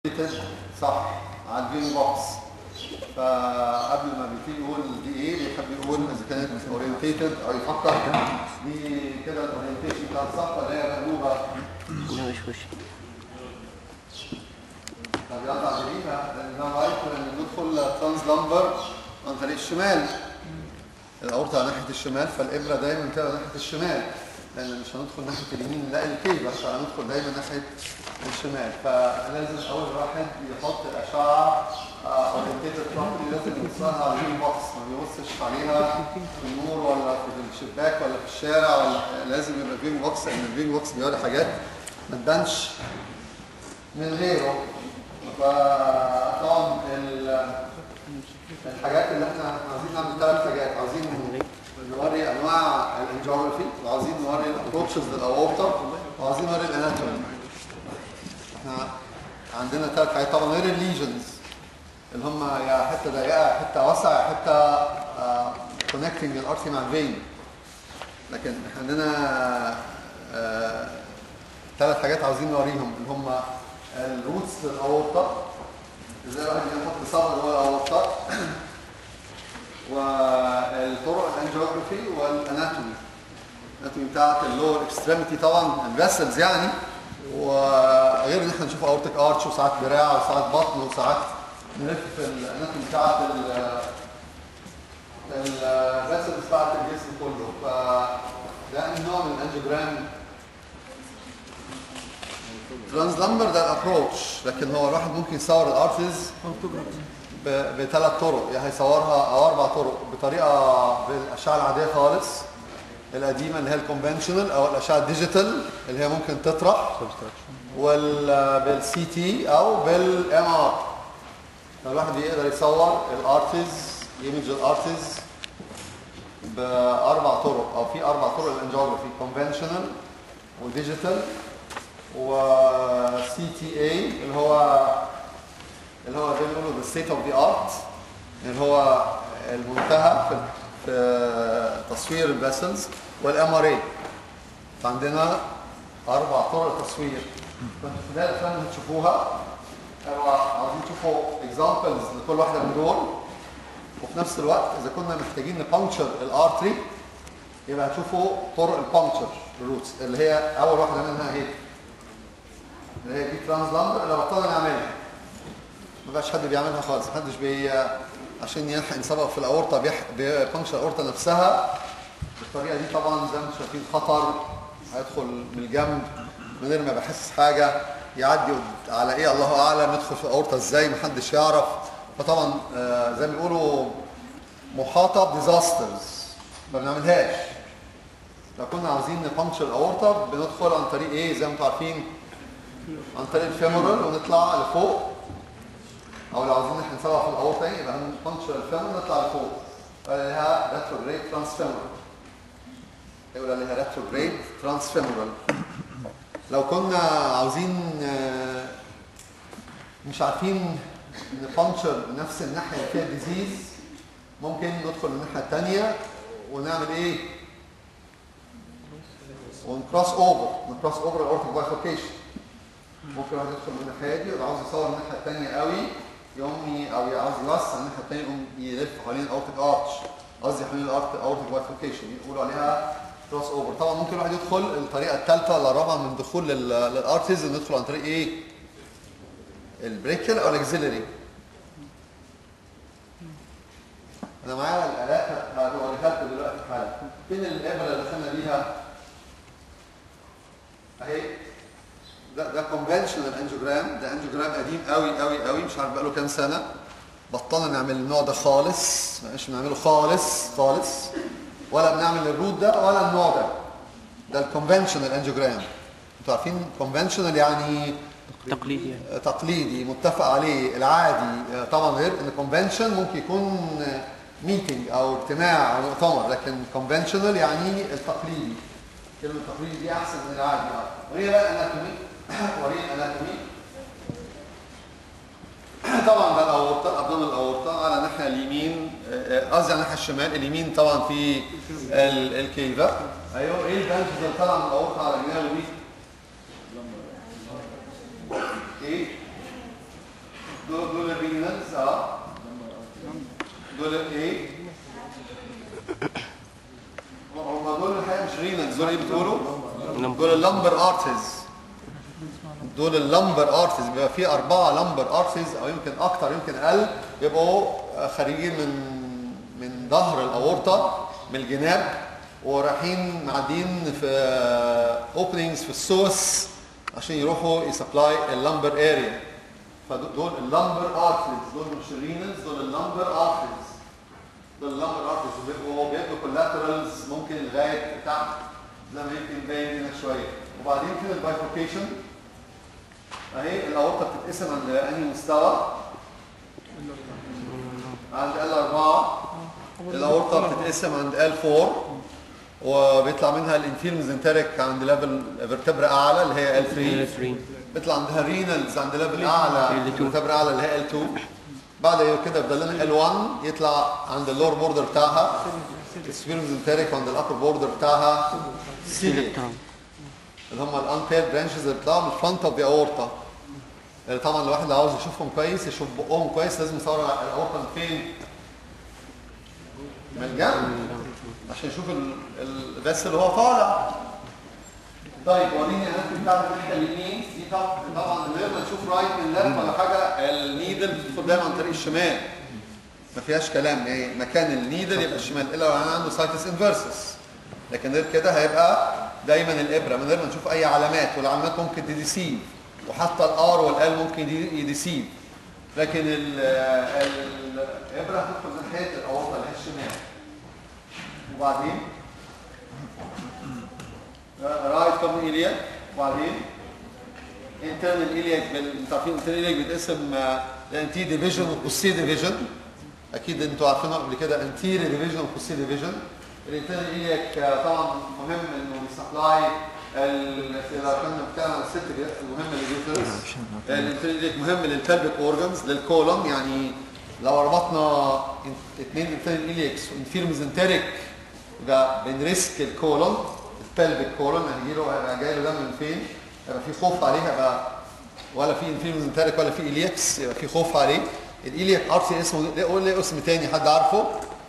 صح على الفين بوكس فقبل ما بيبتدي يقول دي ايه بيحب يقول اذا كانت اورينتيتد او يفكر دي كده الاورينتيشن كانت صح ولا هي مقلوبه لا مش وش طب يلا عجبيها لان ده رايت لان بندخل ترانس لامبر عن طريق الشمال الاورطه على ناحيه الشمال فالابره دايما كده ناحيه الشمال لان مش هندخل ناحيه اليمين نلاقي الكيبه فهندخل دايما ناحيه الشمال فلازم اول واحد يحط الاشعه اورينتيتد بروبرلي لازم يوصلها على الفين بوكس ما بيبصش عليها في النور ولا في الشباك ولا في الشارع ولا لازم يبقى فين بوكس لان الفين بوكس بيوري حاجات ما تبانش من غيره فطبعا ال- الحاجات اللي احنا عايزين نعمل ثلاث حاجات عايزين نوري انواع الانجيوغرافي وعايزين نوري الابروتشز للاورطه وعايزين نوري الاناتومي احنا عندنا ثلاث حاجات طبعا غير الليجنز اللي هم يا حته ضيقه يا حته واسعه يا حته كونكتنج الارتي مع الفين لكن احنا عندنا ثلاث حاجات عاوزين نوريهم اللي هم الروتس للاورطه ازاي الواحد يحط صبر جوه الاورطه والطرق الانجيوغرافي والاناتومي الاناتومي بتاعت اللور اكستريميتي طبعا الفاسلز يعني وغير ان احنا نشوف اورتيك ارتش وساعات دراع وساعات بطن وساعات نلف في الاناتومي بتاعت الفاسلز بتاعت الجسم كله فده نوع من الانجيوجرام ترانس لامبر ده الابروتش لكن هو الواحد ممكن يصور الارتز بثلاث طرق يعني هيصورها او اربع طرق بطريقه بالاشعه العاديه خالص القديمه اللي هي الكونفنشنال او الاشعه الديجيتال اللي هي ممكن تطرح وال بالسي تي او بالام ار فالواحد يقدر يصور الارتز ايمج الارتز باربع طرق او في اربع طرق للانجيوغرافي كونفنشنال وديجيتال وسي تي اي اللي هو اللي هو زي ما بيقولوا the state of the art اللي هو المنتهى في في تصوير الفيسلز والام ار اي فعندنا اربع طرق تصوير فانتوا في خلال الافلام اللي هتشوفوها هو عاوزين تشوفوا اكزامبلز لكل واحده من دول وفي نفس الوقت اذا كنا محتاجين نبانكشر الارتري يبقى هتشوفوا طرق البانكشر الروتس اللي هي اول واحده منها اهي اللي هي دي ترانس لامبر اللي بطلنا نعملها ما بقاش حد بيعملها خالص محدش بي عشان يلحق يسبق في الاورطه بيح... بيبانكشر الاورطه نفسها بالطريقه دي طبعا زي ما انتم شايفين خطر هيدخل من الجنب من غير ما بحس حاجه يعدي على ايه الله اعلم يدخل في الاورطه ازاي محدش يعرف فطبعا آه زي ما بيقولوا محاطه بديزاسترز ما بنعملهاش لو كنا عاوزين نبانكشر الاورطه بندخل عن طريق ايه زي ما انتم عارفين عن طريق الفيمورال ونطلع لفوق او لو عاوزين احنا نسوق في الاورطه يبقى هنبانكشر الفيمورال نطلع لفوق عليها ريتروجريد ترانس فيمورال يقول عليها ريتروجريد ترانس فيمورال لو كنا عاوزين مش عارفين نبانكشر نفس الناحيه اللي فيها الديزيز ممكن ندخل الناحيه الثانيه ونعمل ايه ونكروس اوفر نكروس اوفر الاورتيك بايفوركيشن ممكن واحد يدخل من الناحيه دي ويبقى عاوز يصور الناحيه الثانيه قوي يقوم او عاوز يوسع الناحيه الثانيه يقوم يلف حوالين الاورتيك ارتش قصدي حوالين الاورتيك بايفوركيشن يقولوا عليها كروس اوفر طبعا ممكن واحد يدخل الطريقه الثالثه ولا الرابعه من دخول للارتز ندخل عن طريق ايه البريكل او الاكزيلري انا معايا الالات هوريها لكم دلوقتي حالا فين الابره اللي دخلنا بيها اهي ده ده كونفنشنال انجيوجرام ده انجيوجرام قديم قوي قوي قوي مش عارف بقاله كام سنه بطلنا نعمل النوع ده خالص مش بنعمله خالص خالص ولا بنعمل الروت ده ولا النوع ده ده الكونفنشنال انجيوجرام انتوا عارفين كونفنشنال يعني تقليدي يعني تقليدي متفق عليه العادي طبعا غير ان كونفنشن ممكن يكون ميتنج او اجتماع او مؤتمر لكن كونفنشنال يعني التقليدي كلمه التقليدي دي احسن من العادي وهي بقى الاناتومي وريه الاناتومي طبعا ده الاورطه ابدان الاورطه على الناحيه اليمين قصدي على الناحيه الشمال اليمين طبعا في الكيفه ايوه ايه البنش اللي طالع من الاورطه على جنابه دي؟ ايه؟ دول دول الرينالز اه دول الايه هم دول الحقيقه مش رينالز دول ايه بتقولوا دول اللمبر ارتز دول اللمبر ارتز بيبقى في اربعه لمبر ارتز او يمكن اكتر يمكن اقل بيبقوا خارجين من من ظهر الاورطه من الجناب ورايحين معديين في اوبننجز في السوس عشان يروحوا يسبلاي اللمبر اريا فدول اللمبر ارتريز دول مش الرينالز دول اللمبر ارتريز دول اللمبر ارتريز بيبقوا بيبقوا كولاترالز ممكن لغايه تحت زي ما يمكن باين هنا شويه وبعدين فين البايفوركيشن اهي الاورطه بتتقسم عند انهي مستوى عند ال4 الاورطه بتتقسم عند ال4 وبيطلع منها الانفيرم ميزنتريك عند ليفل فيرتبرا اعلى اللي هي ال3 3 بيطلع عندها رينالز عند ليفل اعلى فيرتبرا اعلى اللي هي ال2 بعد كده يفضل لنا ال1 يطلع عند اللور بوردر بتاعها السبيرم ميزنتريك وعند الابر بوردر بتاعها سيليك الكترون اللي هم الانبير برانشز اللي بيطلعوا من الفرونت اوف ذا اورتا طبعا الواحد اللي عاوز يشوفهم كويس يشوف بقهم كويس لازم يصور الاورتا من فين؟ من الجنب عشان يشوف البس اللي هو طالع طيب وريني الاناتومي بتاعت الناحيه اليمين دي طبعا طبعا من غير ما نشوف رايت من ليفت ولا حاجه النيدل بتدخل دايما عن طريق الشمال ما فيهاش كلام يعني مكان النيدل يبقى الشمال الا لو انا عنده سايتس انفرسس لكن غير كده هيبقى دايما الابره من غير ما نشوف اي علامات والعلامات ممكن تديسيف وحتى الار والال ممكن يديسيف لكن ال- الابره هتدخل من ناحيه الاورطه اللي هي الشمال وبعدين رايت كومن ايليا وبعدين انترنال ايلياك انتوا عارفين انترنال ايلياك بيتقسم انتي ديفيجن وبوستي ديفيجن اكيد انتوا عارفينه قبل كده انتيري ديفيجن وبوستي ديفيجن الانترنال ايلياك طبعا مهم انه بيسبلاي ال- اذا كنا بنتكلم عن الست المهمه لليوترس الانترنال ايلياك مهم للبلبك اورجنز للكولون يعني لو ربطنا اثنين انترنال ايليكس وانفير ميزنتريك يبقى بنريسك الكولون البلبك كولون هيجي له هيبقى جاي له دم من فين؟ هيبقى في خوف عليه هيبقى ولا في انفير ميزنتريك ولا في ايليكس يبقى في خوف عليه الايليك ارتي اسمه ليه قول لي اسم تاني حد عارفه؟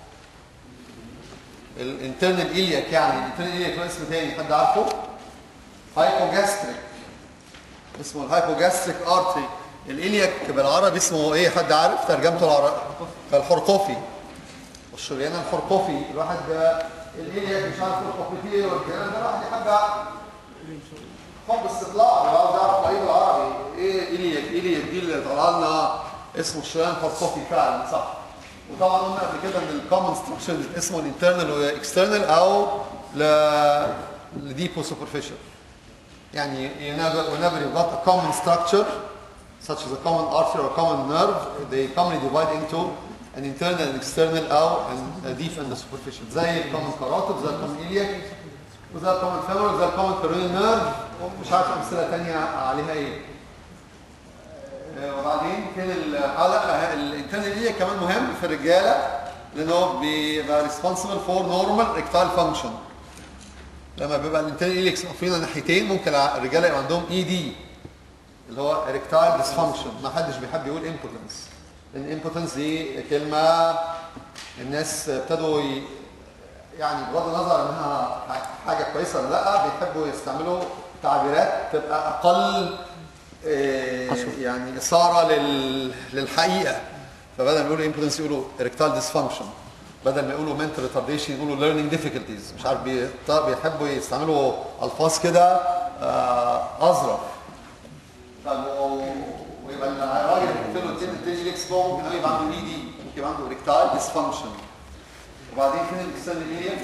الانترنال ايلياك يعني الانترنال ايلياك له اسم تاني حد عارفه؟ هايبوجاستريك اسمه الهايبوجاستريك ارتري الالياك بالعربي اسمه ايه حد عارف ترجمته العربي الحرقفي الشريان الحرقفي الواحد ده الالياك مش عارف الحرقفي والكلام ده الواحد يحب حب استطلاع لو عاوز يعرف ايه بالعربي ايه الياك الياك دي اللي طلع لنا اسمه الشريان الحرقفي فعلا صح وطبعا قلنا قبل كده ان الكومن ستراكشر اسمه الانترنال واكسترنال او ل لديبو سوبرفيشال يعني you never, whenever you've got a common structure, such as a common artery or a common nerve, they commonly divide into an internal and external أو an- a deep and a superficial. زي الكومن كاراتيد زي الكومن إلياك وزي الكومن فيمورال زي الكومن كاروني نيرف ومش عارف أمثلة تانية عليها إيه. آه، وبعدين فين الحلقة الانترنال إلياك كمان مهم في الرجالة لأنه بيبقى responsible for normal erectile function. لما بيبقى الانترنال ايليكس مقفولين على ناحيتين ممكن الرجاله يبقى عندهم اي دي اللي هو اريكتايل ديسفانكشن ما حدش بيحب يقول امبوتنس لان امبوتنس دي كلمه الناس ابتدوا ي... يعني بغض النظر انها حاجه كويسه ولا لا بيحبوا يستعملوا تعبيرات تبقى اقل آه، يعني اثاره لل... للحقيقه فبدل ما يقولوا امبوتنس يقولوا اريكتايل ديسفانكشن بدل ما يقولوا mental retardation يقولوا learning difficulties مش عارف بي- بيحبوا يستعملوا الفاظ كده آه، اظرف طب و- ويبقى الراجل اللي قلت له التين التين اكس ممكن يبقى عنده اي دي ممكن يبقى عنده اريكتايل ديسفانكشن وبعدين فين الاكسترنال ايليا؟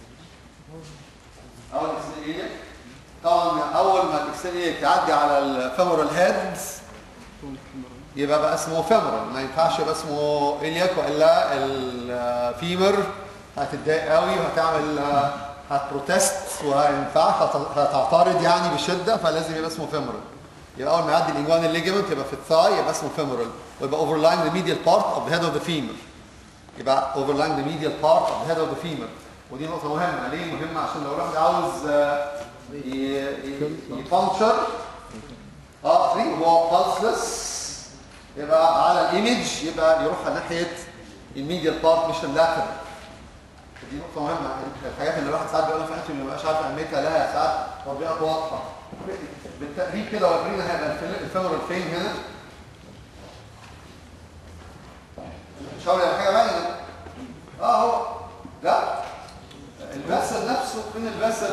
اول الاكسترنال ايليا طبعا اول ما الاكسترنال ايليا يعدي على الفيمورال هيد يبقى بقى اسمه فيمورال ما ينفعش يبقى اسمه الياك والا الفيمر هتتضايق قوي وهتعمل هتبروتست وهينفع هتعترض يعني بشده فلازم يبقى اسمه فيمورال يبقى اول ما يعدي الانجوان الليجمنت يبقى في الثاي يبقى اسمه فيمورال ويبقى overlying the medial part of the head of the femur يبقى overlying the medial part of the head of the femur ودي نقطة مهمة ليه مهمة عشان لو الواحد عاوز آه، ي- ي- يفانكشر اه 3 وهو pulseless يبقى على الايمج يبقى يروح على ناحيه الميديال بارت مش اللاترال دي نقطة مهمة الحاجات اللي الواحد ساعات بيقولها في انتي ما بيبقاش عارف اهميتها لها ساعات تطبيقات واضحة بالتقريب كده ورينا هيبقى الفل- الفيمورال فين هنا شاور على حاجة باينة اه اهو لا البسل نفسه فين البسل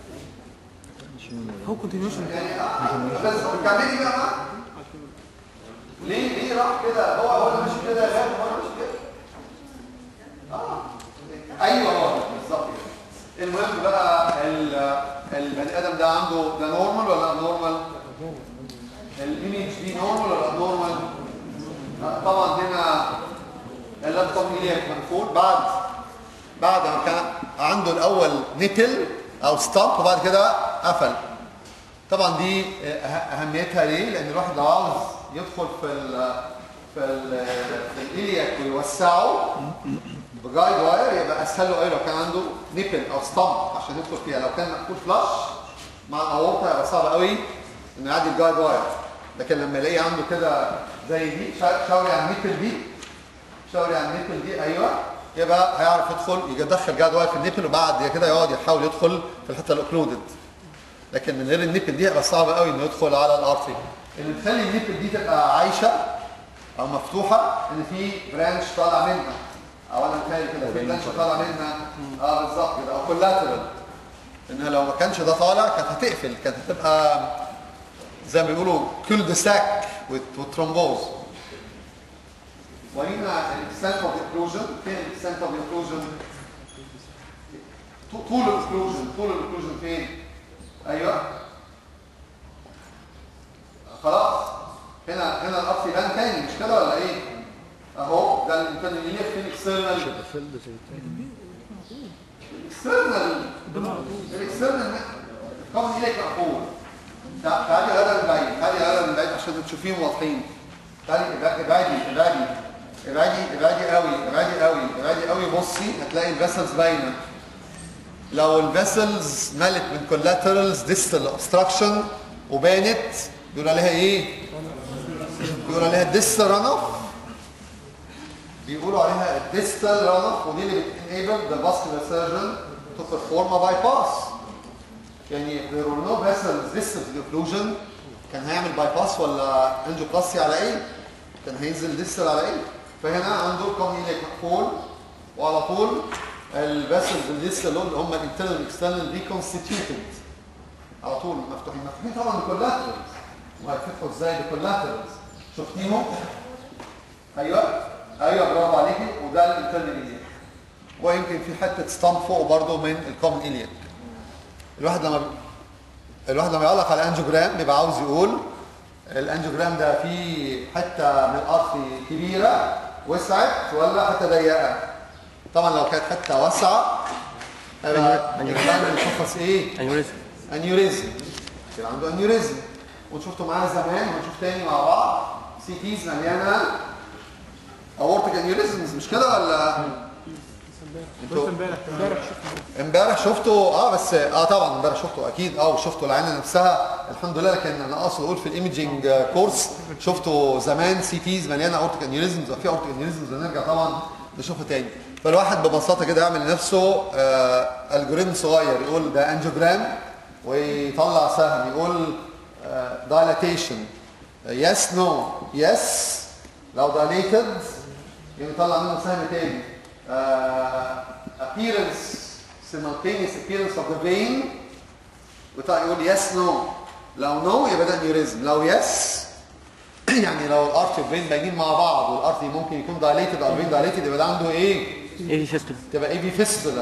هو كونتينيوشن يعني اه بس كملي بقى معاه ليه ليه راح كده هو هو ماشي كده يا غالي هو ماشي كده اه ايوه هو ده، بالظبط كده المهم بقى ال- البني ادم ده عنده ده نورمال ولا نورمال الايمج دي نورمال ولا نورمال طبعا هنا اللابتوب ايليك منفول بعد بعد ما كان عنده الاول نيبل او ستامب وبعد كده قفل طبعا دي أه- اهميتها ليه لان الواحد لو عاوز يدخل في ال في ال في الالياك ويوسعه بجايد واير يبقى اسهل له ايه لو كان عنده نيبل او ستامب عشان يدخل فيها لو كان مقفول فلاش مع الاورطه يبقى صعب قوي انه يعدي الجايد واير لكن لما يلاقيه عنده كده زي دي شا- شاوري على النيبل دي شاوري على النيبل دي ايوه يبقى هيعرف يدخل يدخل جايد واير في النيبل وبعد كده يقعد يحاول يدخل في الحته الاوكلودد لكن من غير النيبل دي هيبقى صعب قوي انه يدخل على الارتري اللي بتخلي النيبل دي تبقى عايشه او مفتوحه ان في برانش طالع منها او انا متهيألي كده في برانش طالع منها اه بالظبط كده او كولاترال انها لو ما كانش ده طالع كانت هتقفل كانت هتبقى زي ما بيقولوا كل دي ساك وترومبوز ورينا الاكستنت اوف الاكلوجن فين الاكستنت اوف الاكلوجن طول الاكلوجن طول الاكلوجن فين ايوه خلاص هنا هنا الارض يبان تاني مش كده ولا ايه اهو ده الانترنال يلف في الاكسترنال الاكسترنال الاكسترنال الكون يلك مقفول تع- تعالي غدا من بعيد تعالي غدا من بعيد عشان تشوفيهم واضحين تعالي ابع- ابعدي ابعدي ابعدي ابعدي قوي ابعدي قوي ابعدي قوي بصي هتلاقي الفيسلز باينه لو الفيسلز ملت من كولاترالز ديستال اوبستراكشن وبانت بيقول عليها ايه؟ بيقول عليها ديستال ران اوف بيقولوا عليها الديستال ران اوف ودي اللي بتنيبل ذا vascular surgeon to perform a bypass يعني there were no vessels distal to the occlusion كان هيعمل بايباس ولا انجيوبلاستي على ايه؟ كان هينزل ديستال على ايه؟ فهنا عنده كومن ايليك مقفول وعلى طول الفيسلز الديستال اللي هم الانترنال والاكسترنال ريكونستيتيوتد على طول مفتوحين مفتوحين طبعا بكولاترالز وهيتفتحوا ازاي بكولاترالز شفتيهم؟ ايوه ايوه برافو عليكي وده الانترنال ايليك ويمكن في حته ستامب فوق برضه من الكومن ايليك الواحد لما الواحد لما يعلق على انجيوجرام بيبقى عاوز يقول الانجيوجرام ده فيه حته من الارض كبيره وسعت ولا حته ضيقه طبعا لو كانت حته واسعه هيبقى الانجيوجرام بيشخص ايه انيوريزم انيوريزم كده عنده انيوريزم وشفتوا معانا زمان ونشوف تاني مع بعض سي تيز مليانه اورتيك انيوريزمز مش كده ولا انتوا امبارح امبارح شفت امبارح شفته اه بس اه طبعا امبارح شفته اكيد اه وشفته العينه نفسها الحمد لله لكن انا اقصد اقول في الايمجنج كورس شفته زمان سي تيز مليانه اورتيك انيوريزمز وفي اورتيك انيوريزمز هنرجع طبعا نشوفها تاني فالواحد ببساطه كده يعمل لنفسه آه الجوريزم صغير يقول ده انجيوجرام ويطلع سهم يقول دايلاتيشن يس نو يس لو دايليتد يطلع منه سهم تاني آه appearance simultaneous appearance of the vein وطلع يقول yes no لو no يبقى ده انيوريزم لو yes يعني لو الارتي والفين باينين مع بعض والارتي ممكن يكون dilated او الفين dilated يبقى ده عنده ايه؟ ايه دي فيستول تبقى ايه في فيستولا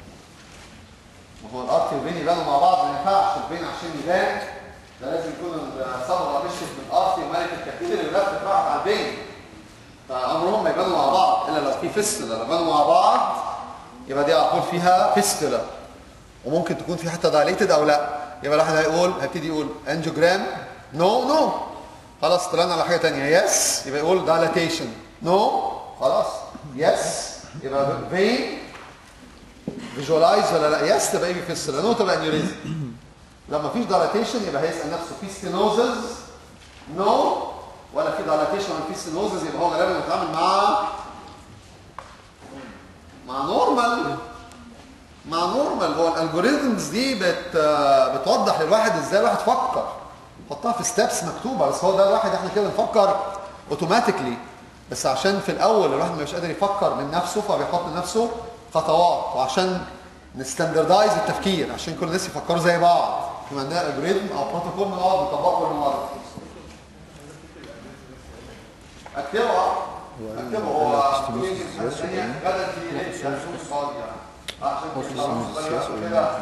وهو الارتي والفين يبانوا مع بعض ما ينفعش الفين عشان يبان ده لازم يكون الصبغه مشيت من الارتي وملك الكتير اللي لفت راحت على الفين فعمرهم ما يبانوا مع بعض الا لو في فيستولا لو بانوا مع بعض يبقى دي على طول فيها فيستولا وممكن تكون في حته دايليتد او لا يبقى الواحد هيقول هيبتدي يقول انجيوجرام نو نو خلاص طلعنا على حاجه ثانيه يس يبقى يقول دايلاتيشن نو خلاص يس يبقى فين فيجوالايز ولا لا يس تبقى ايه في فيستولا نو تبقى انيوريزم لما فيش دايلاتيشن يبقى هيسال نفسه في ستينوزز نو ولا في دايلاتيشن ولا في ستينوزز يبقى هو غالبا بيتعامل مع مع نورمال مع نورمال هو الالجوريزمز دي بت بتوضح للواحد ازاي الواحد فكر حطها في ستيبس مكتوبه بس هو ده الواحد احنا كده نفكر اوتوماتيكلي بس عشان في الاول الواحد مش قادر يفكر من نفسه فبيحط لنفسه خطوات وعشان نستاندردايز التفكير عشان كل الناس يفكروا زي بعض احنا عندنا الجوريزم او بروتوكول نقعد نطبقه كل مره اكتبه اه اكتبه هو غدا في ليش يعني فاضي يعني عشان كده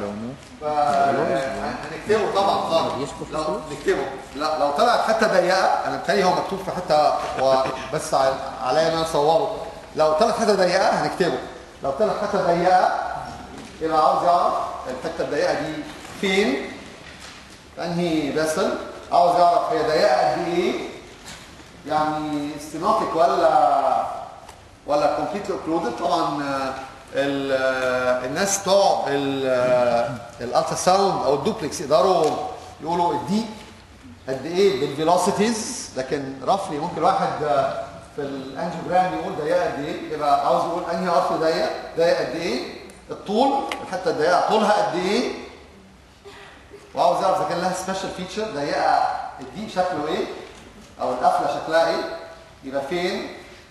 هنكتبه طبعا خالص لو نكتبه لا لو طلعت حته ضيقه انا بتهيألي هو مكتوب في حته بس عليا ان انا اصوره لو طلعت حته ضيقه هنكتبه لو طلعت حته ضيقه يبقى عاوز يعرف الحته الضيقه دي فين انهي فيسل عاوز يعرف هي ضيقه قد ايه يعني استيماتيك ولا ولا كومبليتلي اوكلودد طبعا الناس بتوع الالترا ساوند او الدوبلكس يقدروا يقولوا الدي قد ايه بالفيلوسيتيز لكن رفلي ممكن واحد في الانجيوجرام يقول ضيقه قد ايه يبقى عاوز يقول انهي ارف ضيق ضيق قد ايه الطول الحته الضيقه طولها قد ايه وعاوز يعرف اذا كان لها سبيشال فيتشر ضيقه الدي شكله ايه او القفله شكلها ايه يبقى فين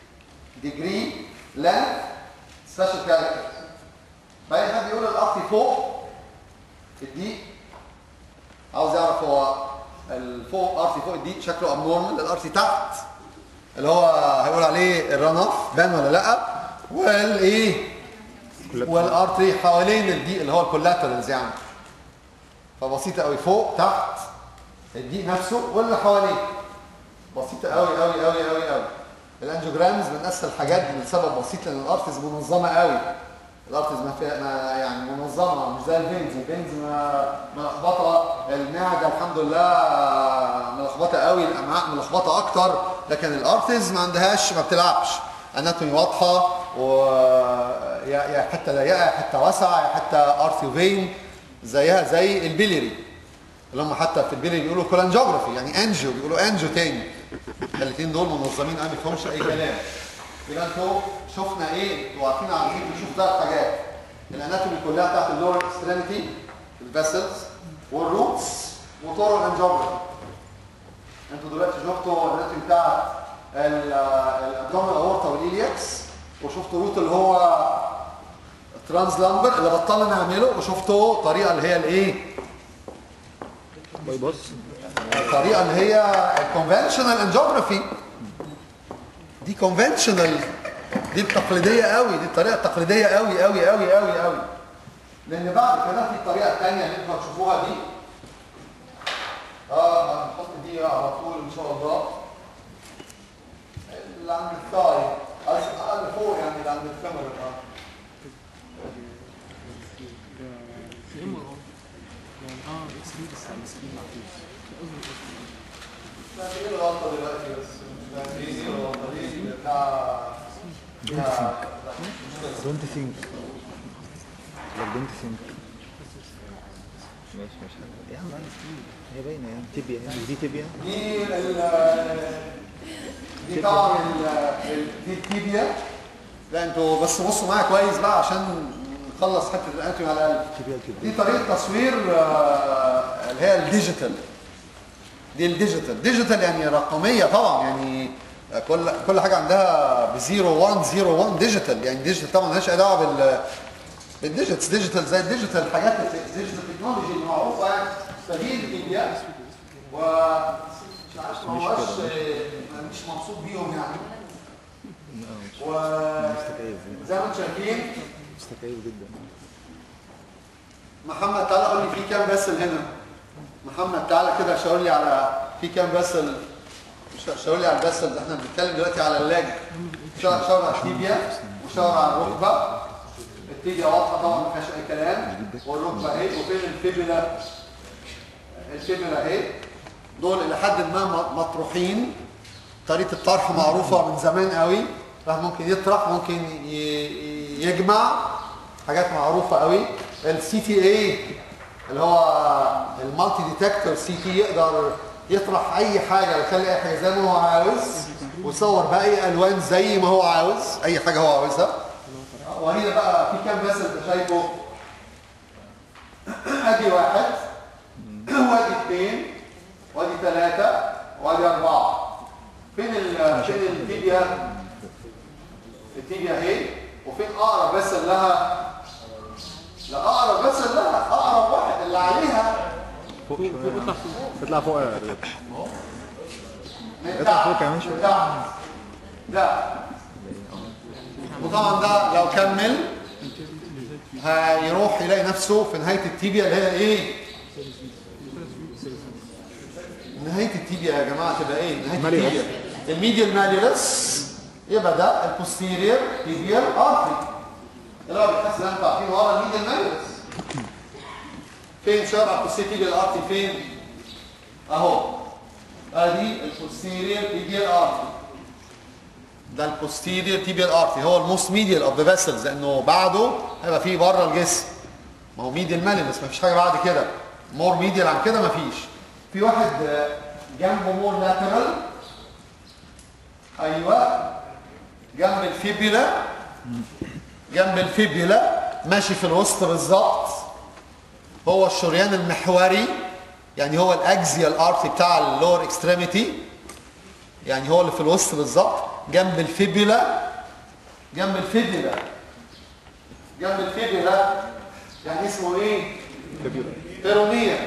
ديجري لانث سبيشال كاركتر فاي حد يقول الارتي فوق الدي عاوز يعرف هو الفوق ارتي فوق الدي شكله ابنورمال الارتي تحت اللي هو هيقول عليه الران اوف بان ولا لا والايه والارتري حوالين الدي اللي هو الكولاترالز يعني فبسيطه قوي فوق تحت الدي نفسه واللي حواليه بسيطه قوي قوي قوي قوي قوي الانجيوجرامز من اسهل الحاجات لسبب بسيط لان الارتز منظمه قوي الارتز ما فيها ما يعني منظمه مش زي الفينز الفينز ملخبطه المعده الحمد لله ملخبطه قوي الامعاء ملخبطه اكتر لكن الارتز ما عندهاش ما بتلعبش اناتومي واضحه و يا يا حتى ضيقه يا حتى واسعه يا حتى ارثيو فين زيها زي البيليري اللي هم حتى في البيليري بيقولوا كولانجيوجرافي يعني انجيو بيقولوا انجيو تاني الاثنين دول منظمين قوي ما فيهمش اي كلام يبقى انتوا شفنا ايه انتوا عارفين عايزين نشوف ثلاث حاجات الاناتومي كلها بتاعت اللور اكستريميتي الفاسلز والروتس وطور الانجيوجرافي انتوا دلوقتي شفتوا الاناتومي بتاعت الابدومينال اورتا والإلياكس وشفتوا روت اللي هو ترانس لامبر اللي بطلنا نعمله وشفتوا طريقه اللي هي الايه باي باص الطريقه اللي هي الكونفنشنال انجيوجرافي دي كونفنشنال دي التقليديه قوي دي الطريقه التقليديه قوي قوي قوي قوي قوي لان بعد كده في الطريقه الثانيه اللي انتوا هتشوفوها دي اه هنحط دي على طول ان شاء الله اللي عند الثاي اللي فوق يعني اللي عند الكاميرا اه لا دي الغلطه دلوقتي بس لا دي دي الغلطه دي دي بتاع بتاع- دونت ثينك دونت ثينك ماشي ماشي يا عم هي باينه يعني تبيا يعني دي تبيا دي ال دي طبعا ال- ال- دي التيبيا لا انتوا بس بصوا معايا كويس بقى عشان نخلص حته الاناتومي على الاقل تبيا كده دي طريقه تصوير آه، اللي هي الديجيتال دي الديجيتال ديجيتال يعني رقميه طبعا يعني كل كل حاجه عندها ب 0 1 0 1 ديجيتال يعني ديجيتال طبعا مالهاش اي دعوه بال بالديجيتالز ديجيتال زي الديجيتال الحاجات الديجيتال تكنولوجي المعروفه يعني فدي الكيمياء و مش عارف ما هوش مش مبسوط بيهم يعني و مستكيف زي ما انتم شايفين مستكيف جدا محمد تعالى قول لي في كام باسل هنا محمد تعالى كده شاور لي على في كام باسل ش- شاور لي على الباسل احنا بنتكلم دلوقتي على اللاج شاور شاور على التيبيا وشاور على الركبه التيبيا واضحه طبعا ما فيهاش اي كلام والركبه اهي وفين الفيبولا الفيبولا اهي دول الى حد ما م- مطروحين طريقه الطرح معروفه من زمان قوي الواحد ممكن يطرح ممكن ي- ي- يجمع حاجات معروفه قوي السي تي اي اللي هو المالتي ديتكتور سي تي يقدر يطرح اي حاجه ويخلي اي حاجه زي ما هو عاوز ويصور باقي الوان زي ما هو عاوز اي حاجه هو عاوزها وهنا بقى في كام بس انت شايفه ادي واحد وادي اثنين وادي ثلاثه وادي اربعه فين ال فين التيبيا التيبيا اهي وفين اقرب بس لها لا اقرب بس لها اقرب واحد اللي عليها فوق شويه اطلع فوق يا رياض من اطلع تحت فوق كمان شوية. من تحت ده وطبعا ده لو كمل هيروح يلاقي نفسه في نهايه التيبيا اللي هي ايه؟ نهايه التيبيا يا جماعه تبقى ايه؟ نهايه ماليوس. التيبيا الميديال ماليولس يبقى ده البوستيريور تيبيال ارتري اللي هو بيتحس ان انتوا عارفين ورا الميديال ماليولس فين شارع البوستيريور تيبيال ارتري فين؟ اهو ادي البوستيريور تيبيال ارتري ده البوستيريور تيبيال ارتري هو الموست ميديال اوف ذا فيسلز لانه بعده هيبقى فيه بره الجسم ما هو ميديال مالينس ما فيش حاجه بعد كده مور ميديال عن كده ما فيش في واحد آه، جنبه مور لاترال ايوه جنب الفيبيولا جنب الفيبيولا ماشي في الوسط بالظبط هو الشريان المحوري يعني هو الاكزيال ارتري بتاع اللور اكستريميتي يعني هو اللي في الوسط بالظبط جنب الفيبيولا جنب الفيبيولا جنب الفيبيولا يعني اسمه ايه؟ بيرونيال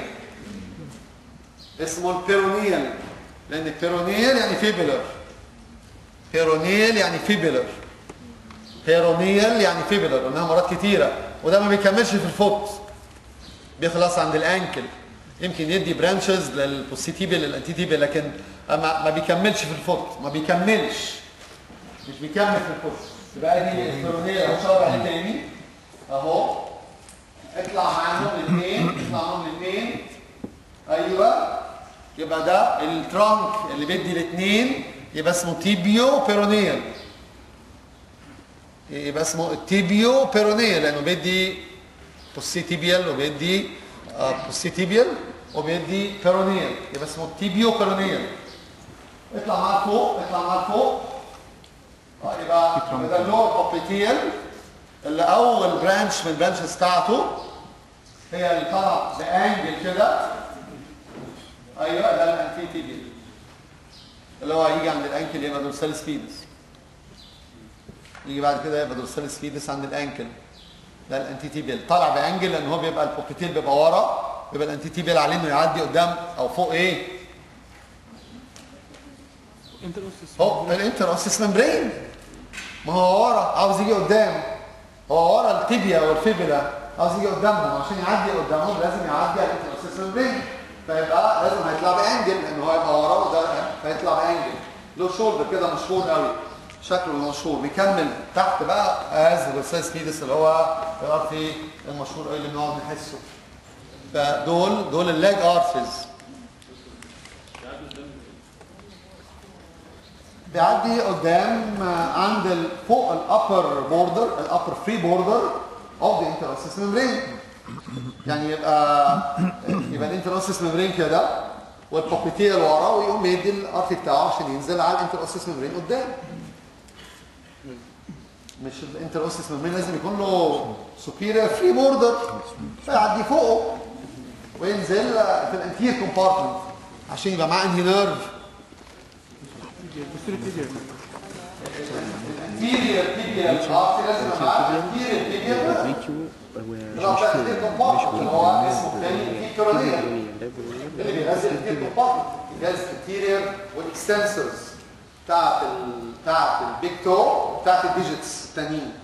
اسمه البيرونيال لان البيرونيال يعني فيبيلر بيرونيال يعني فيبيلر بيرونيال يعني فيبيلر قلناها مرات كتيره وده ما بيكملش في الفوت بيخلص عند الانكل يمكن يدي برانشز للبوسيتيبل للانتيتيبل لكن ما ما بيكملش في الفوت ما بيكملش مش بيكمل في الفوت يبقى دي البيرونيال اهو شاور عليه تاني اهو اطلع معاهم الاثنين اطلع معاهم الاثنين ايوه يبقى ده الترانك اللي بيدي الاثنين يبقى اسمه تيبيو بيرونيال يبقى اسمه تيبيو بيرونيال لانه بيدي بوسيتيبيال وبيدي آه بوسيتيبيال وبيدي بيرونيال يبقى اسمه تيبيو بيرونيال اطلع معاك فوق اطلع معاك فوق آه يبقى يبقى ده اللور بوبيتيال اللي اول برانش من البرانشز بتاعته هي اللي طالعه بانجل كده ايوه ده الانتي تيبيال اللي هو هيجي عند الانكل يبقى دورساليس فيدس يجي بعد كده يبقى دورساليس فيدس عند الانكل ده الانتي تيبيال طالع بانجل لان هو بيبقى البوبيتيل بيبقى ورا بيبقى الانتي تيبيال عليه انه يعدي قدام او فوق ايه هو الانتر اوسيس ممبرين ما هو ورا عاوز يجي قدام هو ورا التيبيا والفيبولا عاوز يجي قدامهم عشان يعدي قدامهم لازم يعدي على الانتر اوسيس ممبرين فيبقى لازم هيطلع بانجل لان هو يبقى وراه وده فيطلع بانجل له شولدر كده مشهور قوي شكله مشهور بيكمل تحت بقى از الرسايس فيدس اللي هو الارتي المشهور قوي اللي بنقعد نحسه فدول دول اللاج ارتريز بيعدي قدام عند ال- فوق الابر بوردر الابر فري بوردر اوف ذا انتروسيس ميمبرين يعني يبقى يبقى الانتروسيس ميمبرين كده والبوبيتيل ورا ويقوم يدي الارتي بتاعه عشان ينزل على الانتروسيس ميمبرين قدام مش الانتروسيس ميمبرين لازم يكون له سوبيريور فري بوردر فيعدي فوقه وينزل في الانتير كومبارتمنت عشان يبقى معاه انهي نيرف الانتيريور تيبيال ارتي لازم يبقى معاه الانتيريور تيبيال فيديو اللي هو بتاع الانتير كومبارتمنت اللي هو اسمه الثاني الكيرونيه اللي بينزل الانتير كومبارتمنت بينزل الانتيريور والاكستنسورز بتاعت ال... بتاعت البيج تو بتاعت الديجيتس التانيين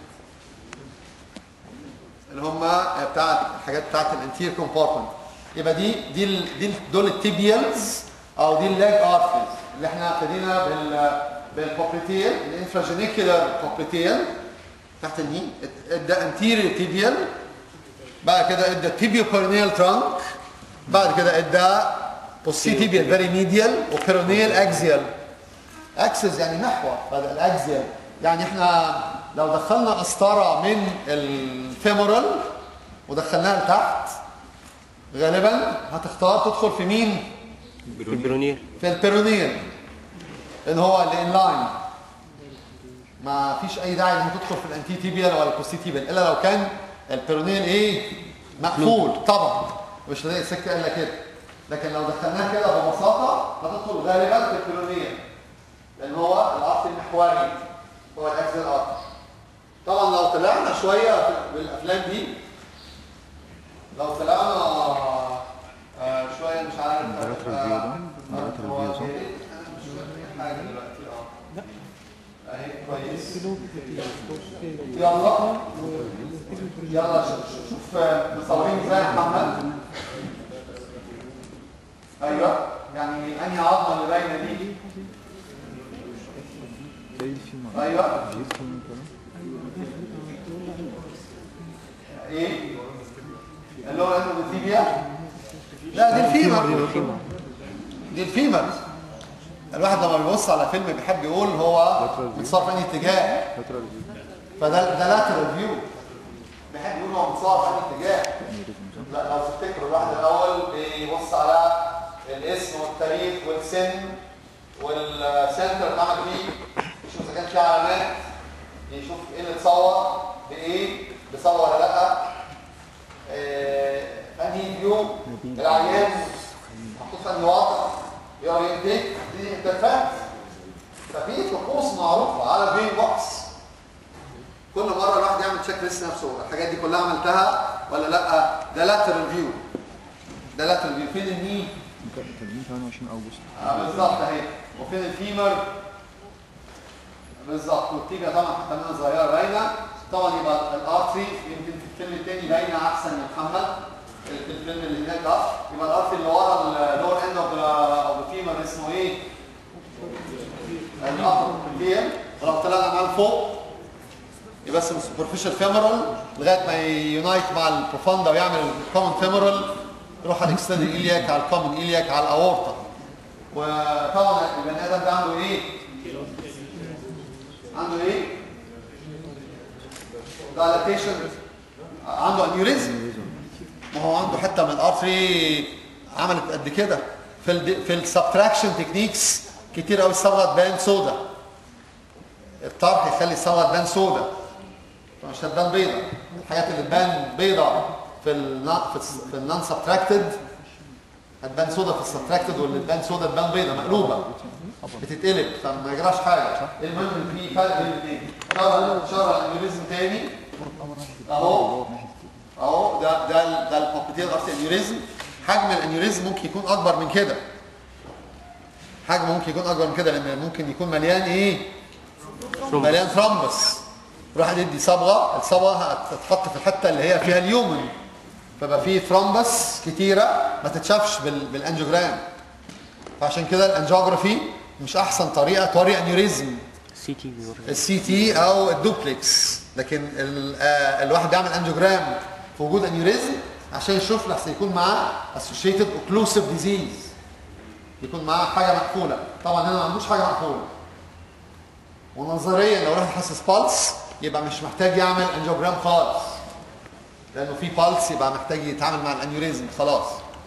اللي هم بتاعت الحاجات بتاعت الانتير كومبارتمنت يبقى دي دي ال- دي ال- دول التيبيالز او دي اللاج ارتريز اللي احنا ابتدينا بال بالبوبريتيل الانفراجينيكولار بوبريتيل تحت الني ادى انتيريور تيبيال بعد كده ادى تيبيو بيرنيال ترانك بعد كده ادى بوسي تيبيال فيري ميديال وبيرونيال اكزيال اكسس يعني محور بدل الاكزيال يعني احنا لو دخلنا قسطره من الفيمورال ودخلناها لتحت غالبا هتختار تدخل في مين البرونير في البيرونير اللي هو اللي ان لاين ما فيش اي داعي انها تدخل في الانتي تيبيال ولا البوستي تيبيال الا لو كان البيرونير ايه مقفول طبعا مش هتلاقي السكه الا كده لكن لو دخلناه كده ببساطه هتدخل غالبا في البيرونير لان هو العرض المحوري هو الاكسل ارت طبعا لو طلعنا شويه في- بالافلام دي لو طلعنا آه شويه مش عارف Lateral آه، view ده؟ آه، lateral هو view صح؟ إيه؟ أنا مش فاهم حاجه دلوقتي اه اهي كويس يلا يلا شوف شوف- شوف آه، مصورين ازاي يا محمد ايوه يعني انهي عظمه اللي باينه دي زي الفيلم ايوه زي الفيلم كده ايه اللي هو الاندوثيبيا لا دي الفيمر دي الفيمر الواحد لما بيبص على فيلم بيحب يقول هو متصور في انهي اتجاه lateral view فده ده لاترال فيو بيحب يقول هو متصور في انهي اتجاه aneurysm صح؟ لا لو تفتكروا الواحد الاول بيبص على الاسم والتاريخ والسن والسنتر اللي عمل فيه يشوف اذا كان في علامات يشوف ايه اللي اتصور بايه بيصور ولا لا آه، انهي فيو العيان محطوط في انهي وضع يقرا يديك دي انترفات ففي طقوس معروفه على البين بوكس كل مره الواحد يعمل تشيك ليست نفسه الحاجات دي كلها عملتها ولا لا ده لاترال فيو ده لاترال فيو فين الني كاتبين 28 اغسطس آه بالظبط اهي وفين الفيمر بالظبط والتيجا طبعا حتى منها صغيره باينه طبعا يبقى الارتري يمكن في الفيلم الثاني باينه احسن من محمد في الفيلم اللي هناك ده يبقى الارتري اللي ورا اللور اند اوف ذا فيمر اسمه ايه؟ الابر فيم ولو طلعنا معاه لفوق يبقى اسمه سوبرفيشال فيمورال لغايه ما يونايت مع البروفاندا ويعمل الكومن فيمورال يروح على الاكسترنال ايلياك على الكومن ايلياك على الاورطه وطبعا البني ادم ده عنده ايه؟ عنده ايه؟ دايلاتيشن عنده انيوريزم ما هو عنده حته من الارتري عملت قد كده في ال في السبتراكشن تكنيكس كتير قوي الصبغه تبان سودا الطرح يخلي الصبغه تبان سودا فمش هتبان بيضه الحاجات اللي تبان بيضه في ال في النون سبتراكتد هتبان سودا في السبتراكتد واللي تبان سودا تبان بيضه مقلوبه بتتقلب فما يجراش حاجه المهم ان في فرق بين الاثنين شرح شرح الانيوريزم تاني اهو اهو ده ده ال- ده البوبيتيل ارتي انيوريزم حجم الانيوريزم ممكن يكون اكبر من كده حجمه ممكن يكون اكبر من كده لان ممكن يكون مليان ايه مليان ثرومبس راح يدي صبغه الصبغه هتتحط في الحته اللي هي فيها اليومن فبقى فيه ثرومبس كتيره ما تتشافش بال... بالانجيوجرام فعشان كده الانجيوجرافي مش احسن طريقه توري انيوريزم سي تي بيوري السي تي او الدوبلكس لكن ال- آه، الواحد بيعمل انجيوجرام في وجود انيوريزم عشان يشوف لحسن يكون معاه اسوشيتد اوكلوسيف ديزيز يكون معاه حاجه مقفوله طبعا هنا ما عندوش حاجه مقفوله ونظريا لو الواحد حاسس بالس يبقى مش محتاج يعمل انجيوجرام خالص لانه في بالس يبقى محتاج يتعامل مع الانيوريزم خلاص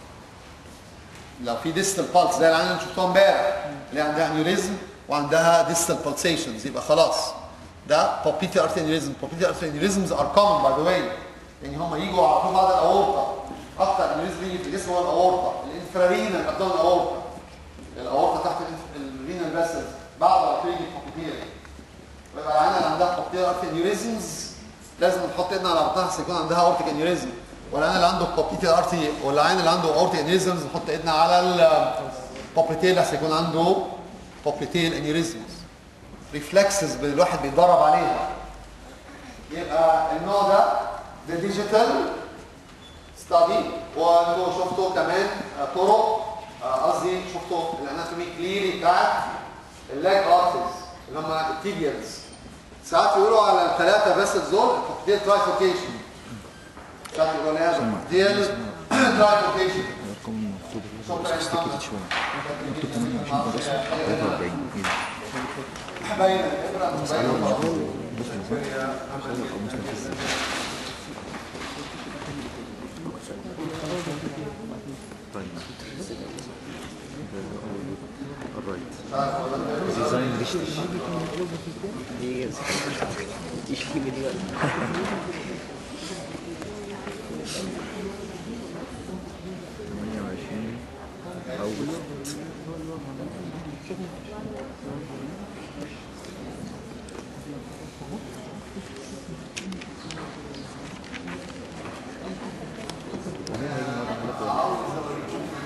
لو في ديستال بالس زي العينه اللي شفتوها امبارح اللي عندها انيوريزم وعندها ديستال بالسيشنز يبقى خلاص ده بوبيتي ارتي انيوريزم بوبيتي ارتي انيوريزمز ار كومن باي ذا واي يعني هم يجوا على طول بعد الاورطه اكتر انيوريزم يجي في الجسم هو الاورطه الانفرارينا اللي قدام الاورطه الاورطه تحت الرينال فيسلز بعد ما تيجي البوبيتي ويبقى العينه اللي عندها بوبيتي ارتي انيوريزمز لازم نحط ايدنا على بطنها عشان يكون عندها اورتيك انيوريزم والعين اللي عنده بوبيتي ارتي والعين اللي عنده اورتيك انيوريزمز نحط ايدنا على البوبيتيل عشان يكون عنده بوبيتيل انيوريزمز ريفلكسز الواحد بيتدرب عليها يبقى النوع ده ده ديجيتال ستادي وانتوا شفتوا كمان آه، طرق آه، قصدي شفتوا الاناتومي كليري بتاعت اللاج ارترز اللي هم التيبيالز ساعات يقولوا على الثلاثه فيسلز دول البوبيتيل ترايفوكيشن ساعات يقولوا عليها البوبيتيل ترايفوكيشن الارقام المكتوبه هنا بس كتير شويه مكتوب 28 اغسطس 43 ايه ده؟ باين الابره مسألة باين ولا الخط. بص بالظبط خلق او مستفز طيب ده Design richtig. دي دي شكل دي بقى. ثمانية وعشرين أغسطس ومين هيجي النهارده حلقة؟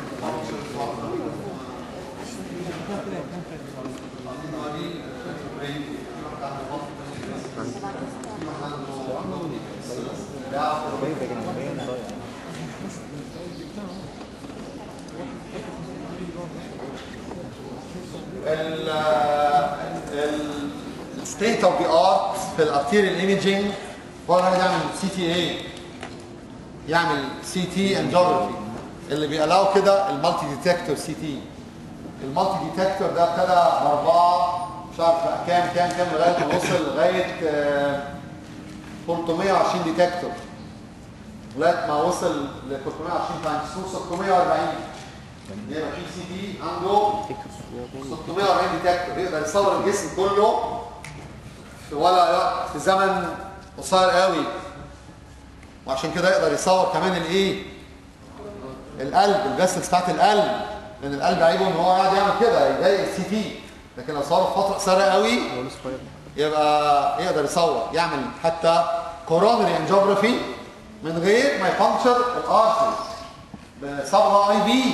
طيب يا جماعة ضايع الستيت اوف ذا ارت في الارتيريال ايميجينج هو الواحد يعمل سي تي اي يعمل سي تي انجيوجرافي اللي بيقلاو كده المالتي ديتكتور سي تي المالتي ديتكتور ده ابتدى باربعه مش عارف بقى كام كام كام لغايه ما وصل لغايه آه، 320 ديتكتور لغايه ما وصل ل 320 تايمز 640 يبقى في سي تي عنده 640 ديتكتور يقدر يصور الجسم كله في ولا في زمن قصير قوي وعشان كده يقدر يصور كمان الايه القلب الفيسلز بتاعت القلب لان القلب عيبه ان هو قاعد يعمل كده يضايق السي تي لكن لو صوره في فتره قصيره قوي يبقى يقدر يصور يعمل حتى كورونري انجيوجرافي من غير ما يفانكشر الارترز بصبغه اي بي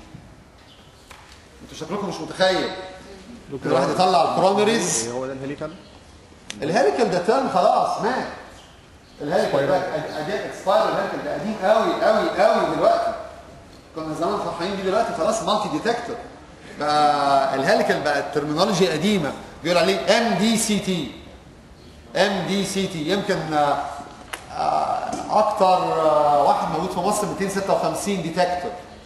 انتوا شكلكم مش متخيل الواحد يطلع الكورونريز هو ده الهليكال؟ الهيريكل ده ترم خلاص مات الهيريكل ده اكسباير الهيريكل ده قديم قوي قوي قوي دلوقتي كنا زمان فرحانين بيه دلوقتي خلاص مالتي ديتكتور بقى الهيريكل بقى الترمينولوجي قديمه بيقول عليه ام دي سي تي ام دي سي تي يمكن آه، آه، اكتر آه، واحد موجود في مصر 256 ديتكتور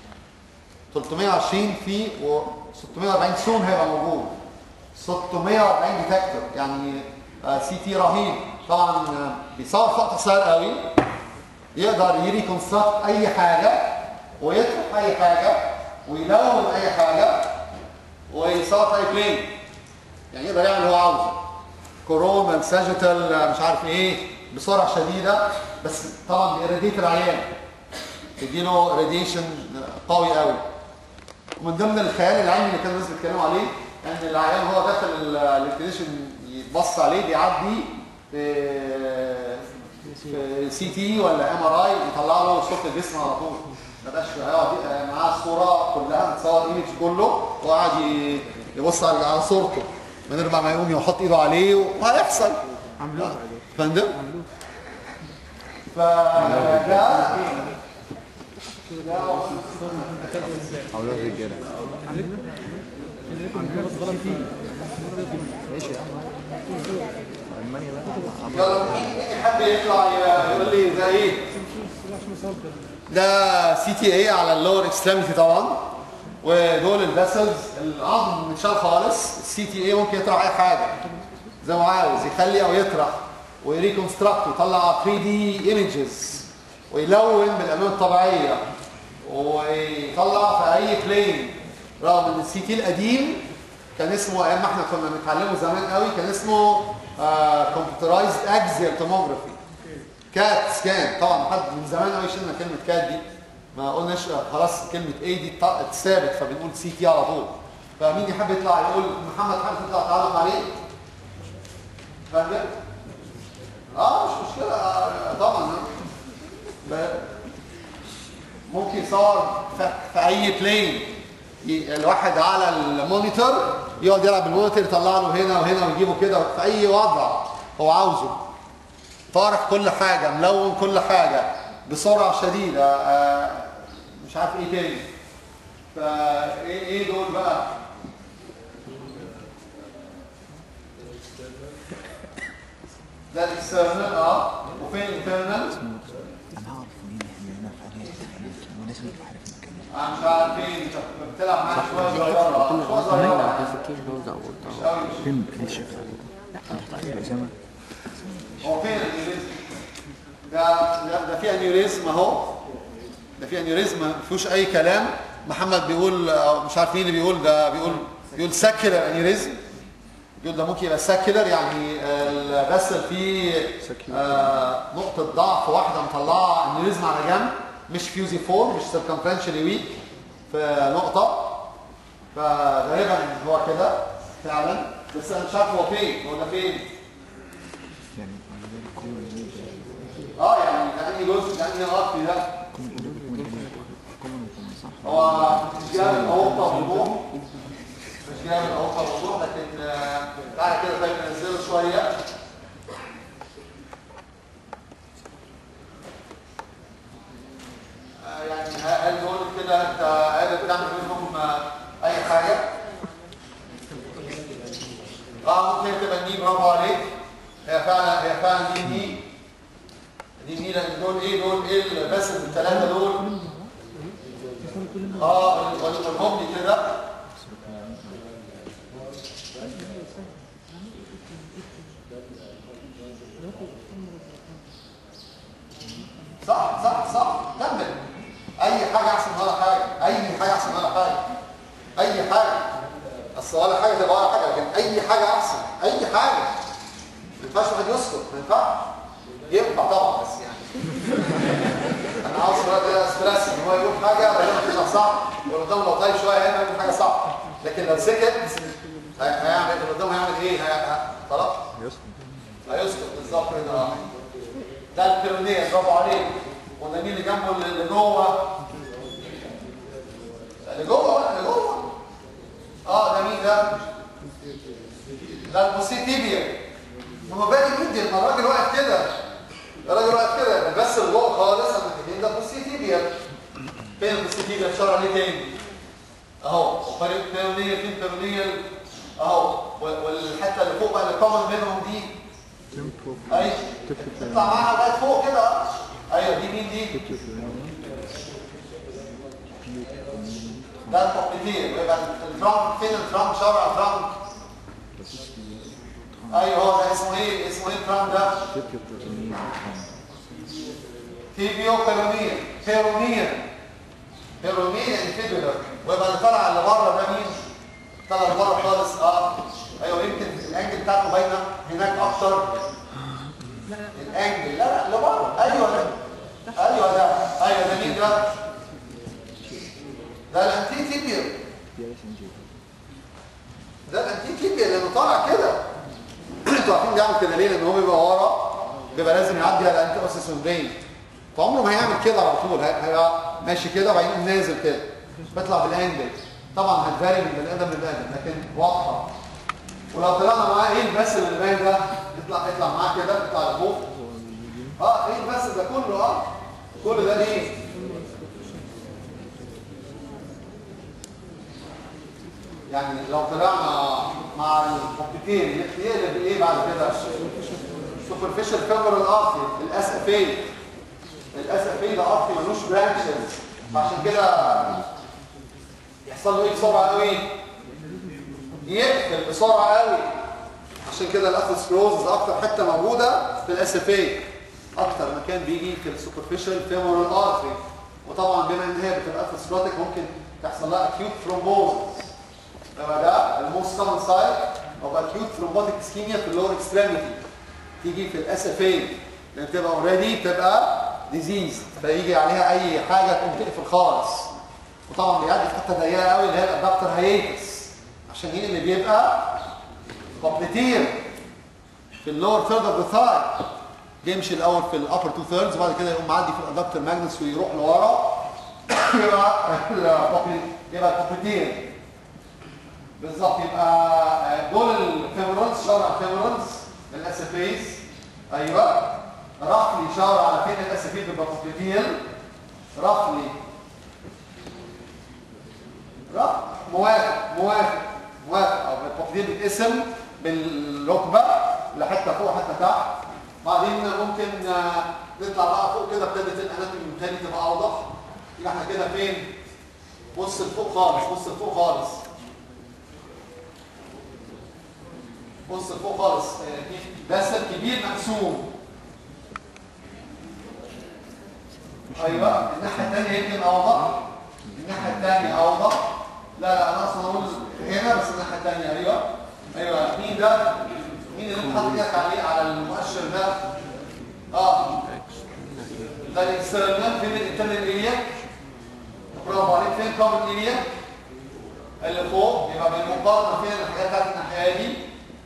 320 في و 640 سون هيبقى موجود 640 ديتكتور يعني سي تي رهيب طبعا آه، بيصور في وقت قصير قوي يقدر يريكونستراكت اي حاجه ويطرح اي حاجه ويلون اي حاجه ويصور في اي بلين يعني يقدر يعمل اللي هو عاوزه كورونا ساجيتال مش عارف ايه بسرعه شديده بس طبعا بيراديت العيان تديله راديشن قوي قوي ومن ضمن الخيال العلمي اللي كان الناس بيتكلموا عليه ان العيان هو داخل الكلينيشن يتبص عليه بيعدي في في سي تي ولا ام ار اي يطلع له صوره الجسم على طول ما بقاش هيقعد معاه الصوره كلها متصور ايمج كله وقاعد ي- يبص على على صورته من غير ما يقوم يحط ايده عليه وهيحصل عملوها فندم فده عملوها الرجالة ماشي يا عم ألمانيا بقى يلا مين حد يطلع يقول لي ده ايه ده سي تي اي على اللور اكستريميتي طبعا ودول الفيسلز العظم متشال خالص السي تي اي ممكن يطرح اي حاجه زي ما عاوز يخلي او يطرح ويريكونستراكت ويطلع 3 دي ايمجز ويلون بالالوان الطبيعيه ويطلع في اي بلين رغم ان السي تي القديم كان اسمه ايام ما احنا كنا بنتعلمه زمان قوي كان اسمه كمبيوترايزد اكزيال توموجرافي كات سكان طبعا حد من زمان قوي شلنا كلمه كات دي ما قلناش آه، خلاص كلمه ايه دي ات- اتثابت فبنقول سي تي على طول فمين يحب يطلع يقول محمد حابب تطلع تعلق عليه فاهم كده؟ اه مش مشكله آه، طبعا آه. ب- ممكن يصور في في اي بلين ي- الواحد على المونيتور يقعد يلعب بالمونيتور يطلع له هنا وهنا ويجيبه كده في اي وضع هو عاوزه طارح كل حاجة ملون كل حاجة بسرعة شديدة آه، مش عارف ايه تاني فايه ايه دول بقى ده الاكسترنال اه وفين الانترنال أنا أعرف مين إحنا هنا في حاجات وناس مش عارف المكان انا مش عارف ايه انت بتلعب معايا شويه صغيره شويه صغيره كيف نوزع مش برضه قوي مش فين أنت شايفها؟ لا أنت تعرف الأسامة هو فين الانيوريزم؟ ده ده, ده فيه انيوريزم اهو ده فيه انيوريزم ما فيهوش اي كلام محمد بيقول أو مش عارف مين اللي بيقول ده بيقول يقول ساكيلر انيوريزم يقول ده ممكن يبقى ساكيلر يعني الفاسل فيه آه نقطة ضعف واحدة مطلعة انيوريزم على جنب مش فيوزي فور مش سيركمفرنشالي ويك في نقطة فغالبا هو كده فعلا بس انا مش عارف هو فين هو ده فين يعني اه يعني ده انهي جزء ده انهي ارتي ده كومن وكومن صح هو مش جايب الاوضه بوضوح مش جايب الاوضه بوضوح لكن آه، تعالى كده طيب ننزله شويه آه، يعني هل دول كده انت قادر تعمل منهم آه، اي حاجه؟ اه ممكن تبقى ني برافو عليك هي فعلا هي فعلا دي ني دي ني لان دول ايه دول ايه بس الثلاثه دول اه والهم لي كده صح صح صح كمل اي حاجه احسن ولا حاجه اي حاجه احسن ولا حاجه اي حاجه اصل ولا حاجه تبقى ولا حاجه لكن اي حاجه احسن اي حاجه ما ينفعش واحد يسكت ما ينفعش ينفع طبعا بس يعني انا عاوز دلوقتي اسبريسو ان هو يقول حاجه غالبا تطلع صح واللي قدامه لو طيب شويه هيعمل يقول حاجه صح لكن لو سكت هي- هيعمل اللي قدامه هيعمل ايه؟ هي- ه- خلاص يسكت هيسكت بالظبط كده اه ده البيرونيه برافو عليك وده مين اللي جنبه اللي اللي جوه اللي جوه بقى اللي جوه اه ده مين ده؟ ده البوسيتيبيا ما هو باقي مين ما الراجل واقف كده الراجل واقف كده بس اللي جوه خالص انا كاتبين ده بوسيتيبيا فين البوسيتيبيا اشار عليه تاني اهو وفريق بيرونيه فين بيرونيه اهو وال- والحته اللي فوق بقى اللي كومن بينهم دي تمبو ايوه تطلع معاها لغايه فوق كده ايوه دي مين دي ده التقليديه ويبقى الفرنك فين الفرنك شارع الفرنك ايوه هو ده اسمه ايه اسمه ايه الفرنك ده تيبيو بيرونيا بيرونيا بيرونيا يعني فيبولر ويبقى اللي طالع اللي بره ده مين طالع اللي بره خالص اه ايوه يمكن الانجل بتاعته باينه هناك اكتر الانجل لا لا اللي بره ايوه ده ايوه ده ايوه ده مين ده ده الانتي تيبيا ده الانتي تيبيا لانه طالع كده انتوا عارفين بيعمل كده ليه لان هو بيبقى ورا بيبقى لازم يعدي على الانتي اوسيس ممبرين فعمره ما هيعمل كده على طول هي- هيبقى ماشي كده وبعدين يقوم نازل كده بيطلع بالانجل طبعا هتفاري من بني ادم لبني ادم لكن واضحه ولو طلعنا معاه ايه البس اللي باين ده يطلع يطلع معاه كده يطلع لفوق اه ايه البس ده كله اه كل ده ليه يعني لو طلعنا مع الخطتين يقلب ايه بعد كده سوبرفيشال فيمورال ارتري الاس اف اي الاس اف اي ده ارتري ملوش برانشز عشان كده يحصل له ايه بسرعه قوي يقفل بسرعه قوي عشان كده الاثروسكلوز اكتر حته موجوده في الاس اف اي اكتر مكان بيجي في السوبرفيشال فيمورال ارتري وطبعا بما ان هي بتبقى اثروسكلوتيك ممكن تحصل لها اكيوت ثرومبوزس يبقى ده الموست كومن سايت اوف اكيوت ثرومبوتيك اسكيميا في اللور اكستريميتي تيجي في الاس اف اي لان بتبقى اوريدي بتبقى ديزيز فيجي عليها اي حاجه تقوم تقفل خالص وطبعا بيعدي في حته ضيقه قوي اللي هي الادابتر هيتس عشان هي اللي بيبقى كوبليتير في اللور ثيرد اوف ذا ثاي بيمشي الاول في الابر تو ثيردز وبعد كده يقوم معدي في الادابتر ماجنس ويروح لورا يبقى الكوبلي- يبقى كوبليتير بالظبط يبقى دول الفيمورالز شارع الفيمورالز الاس اف ايز ايوه رفلي شارع على فين الاس اف اي بيبقى كوبليتير رفلي رف موافق موافق موافق او الكوبليتير بيتقسم بالركبه لحته فوق حته تحت بعدين ممكن آه، نطلع بقى فوق كده ابتدت الاناتومي تاني تبقى اوضح يبقى احنا كده فين بص لفوق خالص بص لفوق خالص بص لفوق خالص آه، في باسل كبير مقسوم ايوه الناحيه الثانيه يمكن اوضح الناحيه الثانيه اوضح لا لا انا اصلا اقول هنا بس الناحيه الثانيه ايوه ايوه مين ده مين اللي انت حاطط ايدك عليه على المؤشر ده اه ده الاكسترنال فين الانترنال اريا برافو عليك فين كومن اريا اللي فوق يبقى بالمقارنه فين الحاجات بتاعت الناحيه دي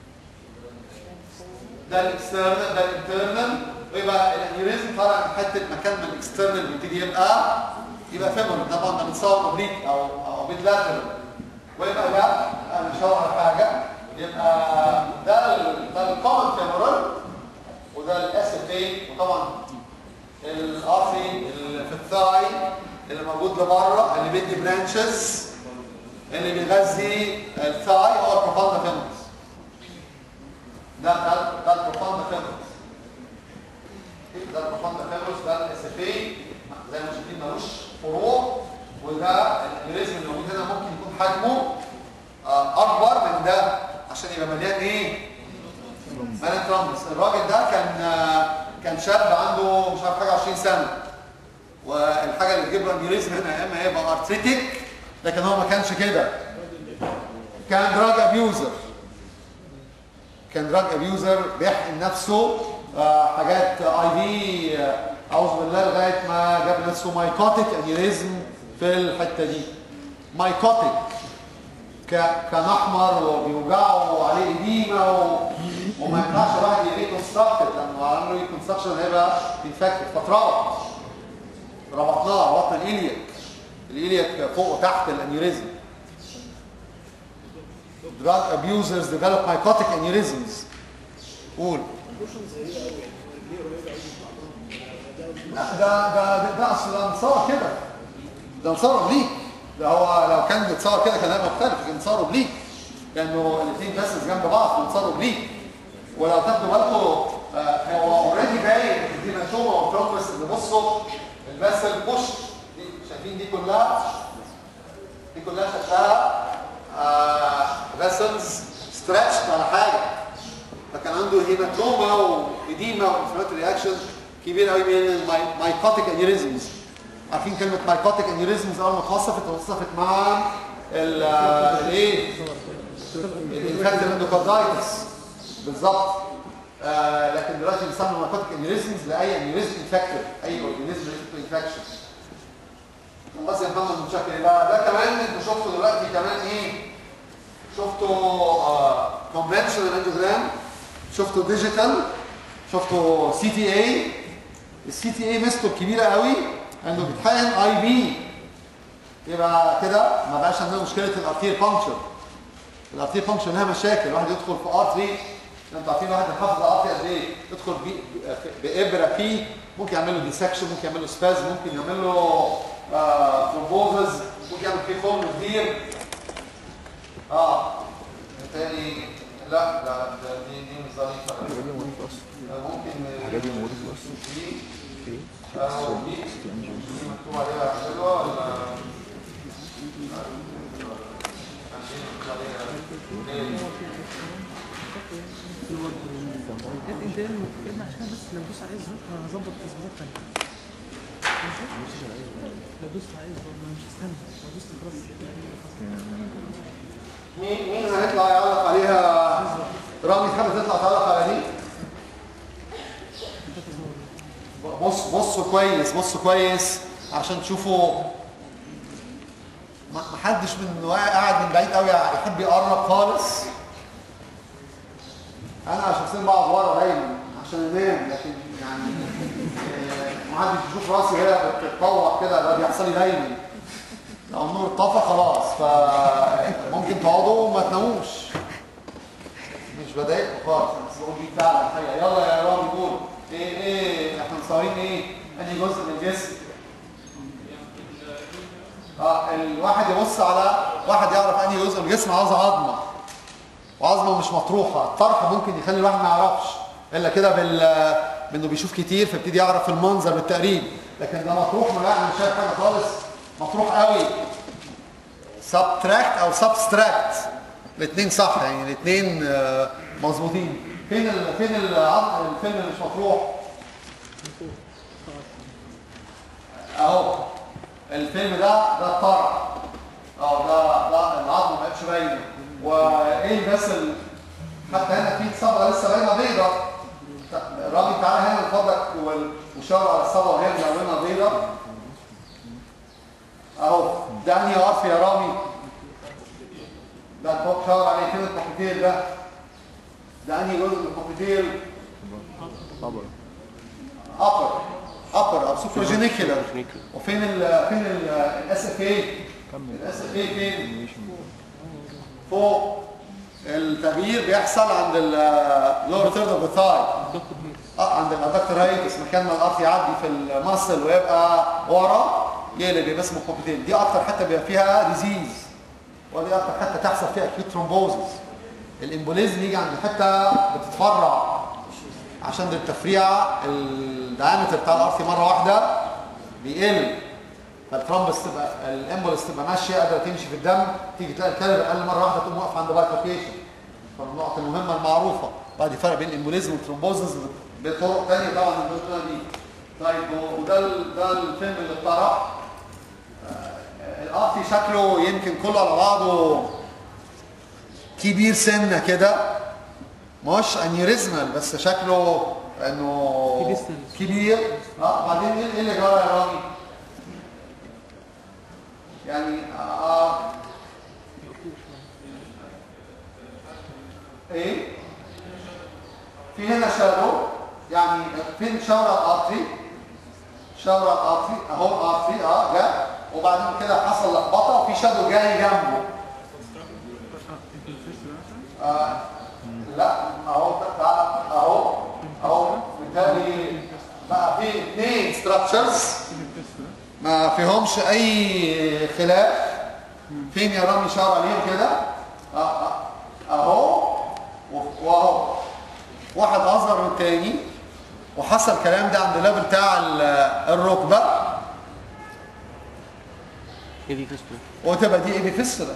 ده الاكسترنال ده الانترنال ويبقى الانيوريزم طالع من حته مكان من الاكسترنال بيبتدي يبقى يبقى فيمورال طبعا ده بنصور اوبليك او او بيتلاترال ويبقى ده انا مش هقرا حاجه يبقى ده ال ده الكومن فيمورال وده الاس اف اي وطبعا الارثي اللي في الثاي اللي موجود لبره اللي بيدي برانشز اللي بيغذي الثاي هو البروفاندا فيمورس ده ده ده البروفاندا فيمورس ده البروفاندا فيمورس ده الاس اف اي زي ما شايفين ملوش فروع وده الانيوريزم اللي موجود هنا ممكن يكون حجمه آه، اكبر من ده عشان يبقى مليان ايه؟ مليان ترامبس الراجل ده كان آه، كان شاب عنده مش عارف حاجه 20 سنه والحاجه اللي تجيب له انيوريزم هنا يا اما هيبقى ارتريتيك لكن هو ما كانش كده كان دراج ابيوزر كان دراج ابيوزر بيحقن نفسه آه، حاجات اي في اعوذ بالله لغايه ما جاب نفسه مايكوتيك انيوريزم في الحته دي مايكوتيك ك- كان احمر وبيوجعه وعليه اديمه و... وما ينفعش الواحد يريكونستراكت لما عملوا ريكونستراكشن هيبقى انفكتد فتربط ربطناه ربطنا الاليك الاليك فوق وتحت الانيوريزم drug abusers develop mycotic aneurysms قول لا ده ده ده, ده اصل ده متصور كده ده متصور اوبليك ده هو لو كان متصور كده كان هيبقى مختلف لكن متصور اوبليك لانه الاثنين بس جنب بعض متصور اوبليك ولو تاخدوا بالكم آه، هو اوريدي باين دي منشومه وبروجرس اللي بصوا الباسل بوش دي شايفين دي كلها دي كلها شكلها فاسلز ستريتشد على حاجه فكان عنده هيماتوما وإديمة وانفلاماتوري رياكشن كبير قوي من المايكوتيك انيوريزمز عارفين كلمه مايكوتيك انيوريزمز اول ما اتوصفت اتوصفت مع ال- الايه الانفكتيف اندوكاردايتس بالظبط آه لكن دلوقتي بنستعمل مايكوتيك انيوريزمز لاي انيوريزم انفكتيف اي اورجانيزم انفكشن خلاص يا محمد متشكر يبقى ده كمان انتوا شفتوا دلوقتي كمان ايه شفتوا كونفنشنال انجوجرام شفتوا ديجيتال شفتوا سي تي اي السي تي اي ميزته الكبيره قوي انه بيتحقن اي بي يبقى كده ما بقاش عندنا مشكله الارتير بانكشر الارتير بانكشر لها مشاكل واحد يدخل في ارتري انتوا عارفين واحد بيحافظ على ارتري قد ايه يدخل بي- بابره فيه ممكن يعمل له ديسكشن ممكن يعمل له سباز ممكن يعمل له ثرومبوزز ممكن يعمل فيه خرم كبير اه تاني لا لا ده دي دي مش ظريفه الحاجات دي مريضة اصلا ممكن الحاجات دي مريضة اصلا دي في أهو دي دي مكتوب عليها حلوه ولا عشان مكتوب عليها ليه؟ انت كده عشان بس لو دوست على الزر هظبط تظبيطات تانية ماشي لو دوست على الزر ما مش استنى لو دوست خلاص مين مين هيطلع يعلق عليها رامي تحب تطلع تعلق على دي بص بصوا كويس بصوا كويس عشان تشوفوا ما ما حدش من واقع قاعد من بعيد قوي يحب يقرب خالص انا شخصيا بقعد ورا دايما عشان انام لكن يعني آه، ما حدش يشوف راسي هي بتتطوع كده ده بيحصل لي دايما لو النور اتطفى خلاص فممكن تقعدوا وما تناموش مش بضايقكم خالص بس بقول دي فعلا حقيقه يلا يا رامي قول ايه ايه احنا مصورين ايه انهي جزء من الجسم اه الواحد يبص على واحد يعرف انهي جزء من الجسم عاوز عظمه وعظمه مش مطروحه الطرح ممكن يخلي الواحد ما يعرفش الا كده بال بانه بيشوف كتير فيبتدي يعرف المنظر بالتقريب لكن ده مطروح ما لا انا مش شايف حاجه خالص مطروح قوي سبتراكت او سبستراكت الاثنين صح يعني الاثنين مظبوطين فين ال... فين العظم الفيلم اللي مش مطروح اهو الفيلم ده ده الطرح اه ده ده العظم ما بقتش باينه وايه بس ال... حتى هنا في صبغه لسه باينه بيضه رامي تعالى هنا من فضلك وال- وشاور على الصبغه وهي ملونه بيضه اهو ده انهي عرف يا رامي ده الفوق شاور عليه فين الكوكتيل ده ده انهي جزء من الكوكتيل طبعا upper upper او supragenicular وفين ال فين الاس اف اي الاس اف اي فين فوق التغيير بيحصل عند اللور ثيرد اوف ذا ثاي اه عند الادكتور هايتس مكان ما الارض يعدي في المصل ويبقى ورا يقلب يبقى اسمه كوكتيل دي اكتر حته بيبقى فيها ديزيز ودي اكتر حته تحصل فيها اكيوت ثرومبوزس الامبوليزم يجي عند حته بتتفرع عشان التفريعه الدايمتر بتاع الارض مره واحده بيقل فالترامبس تبقى الامبولس تبقى ماشيه قادره تمشي في الدم تيجي تلاقي الكلب اقل مره واحده تقوم واقف عند بايكوكيشن فالنقط المهمه المعروفه بعد فرق بين الامبوليزم والترومبوزس بطرق ثانيه طبعا الدكتوره دي طيب وده ال- ده الفيلم اللي اتطرح آه، الارتي شكله يمكن كله على بعضه كبير سنه كده مش انيوريزمال بس شكله انه كبير سنة. كبير اه بعدين ايه إيه اللي جرى يا رامي يعني آه ايه في هنا شادو يعني فين شاورة الارتري شاورة الارتري اهو الارتري اه جه وبعدين كده حصل لخبطه وفي شادو جاي جنبه آه لا اهو تعالى اهو اهو بالتالي بقى في اثنين ستراكشرز ما فيهمش اي خلاف فين يا رامي شاور عليهم كده آه، آه، اهو و- واهو واحد اصغر من التاني وحصل الكلام ده عند الليفل بتاع ال- الركبه ايه دي فيستولا وتبقى دي ايه بفستله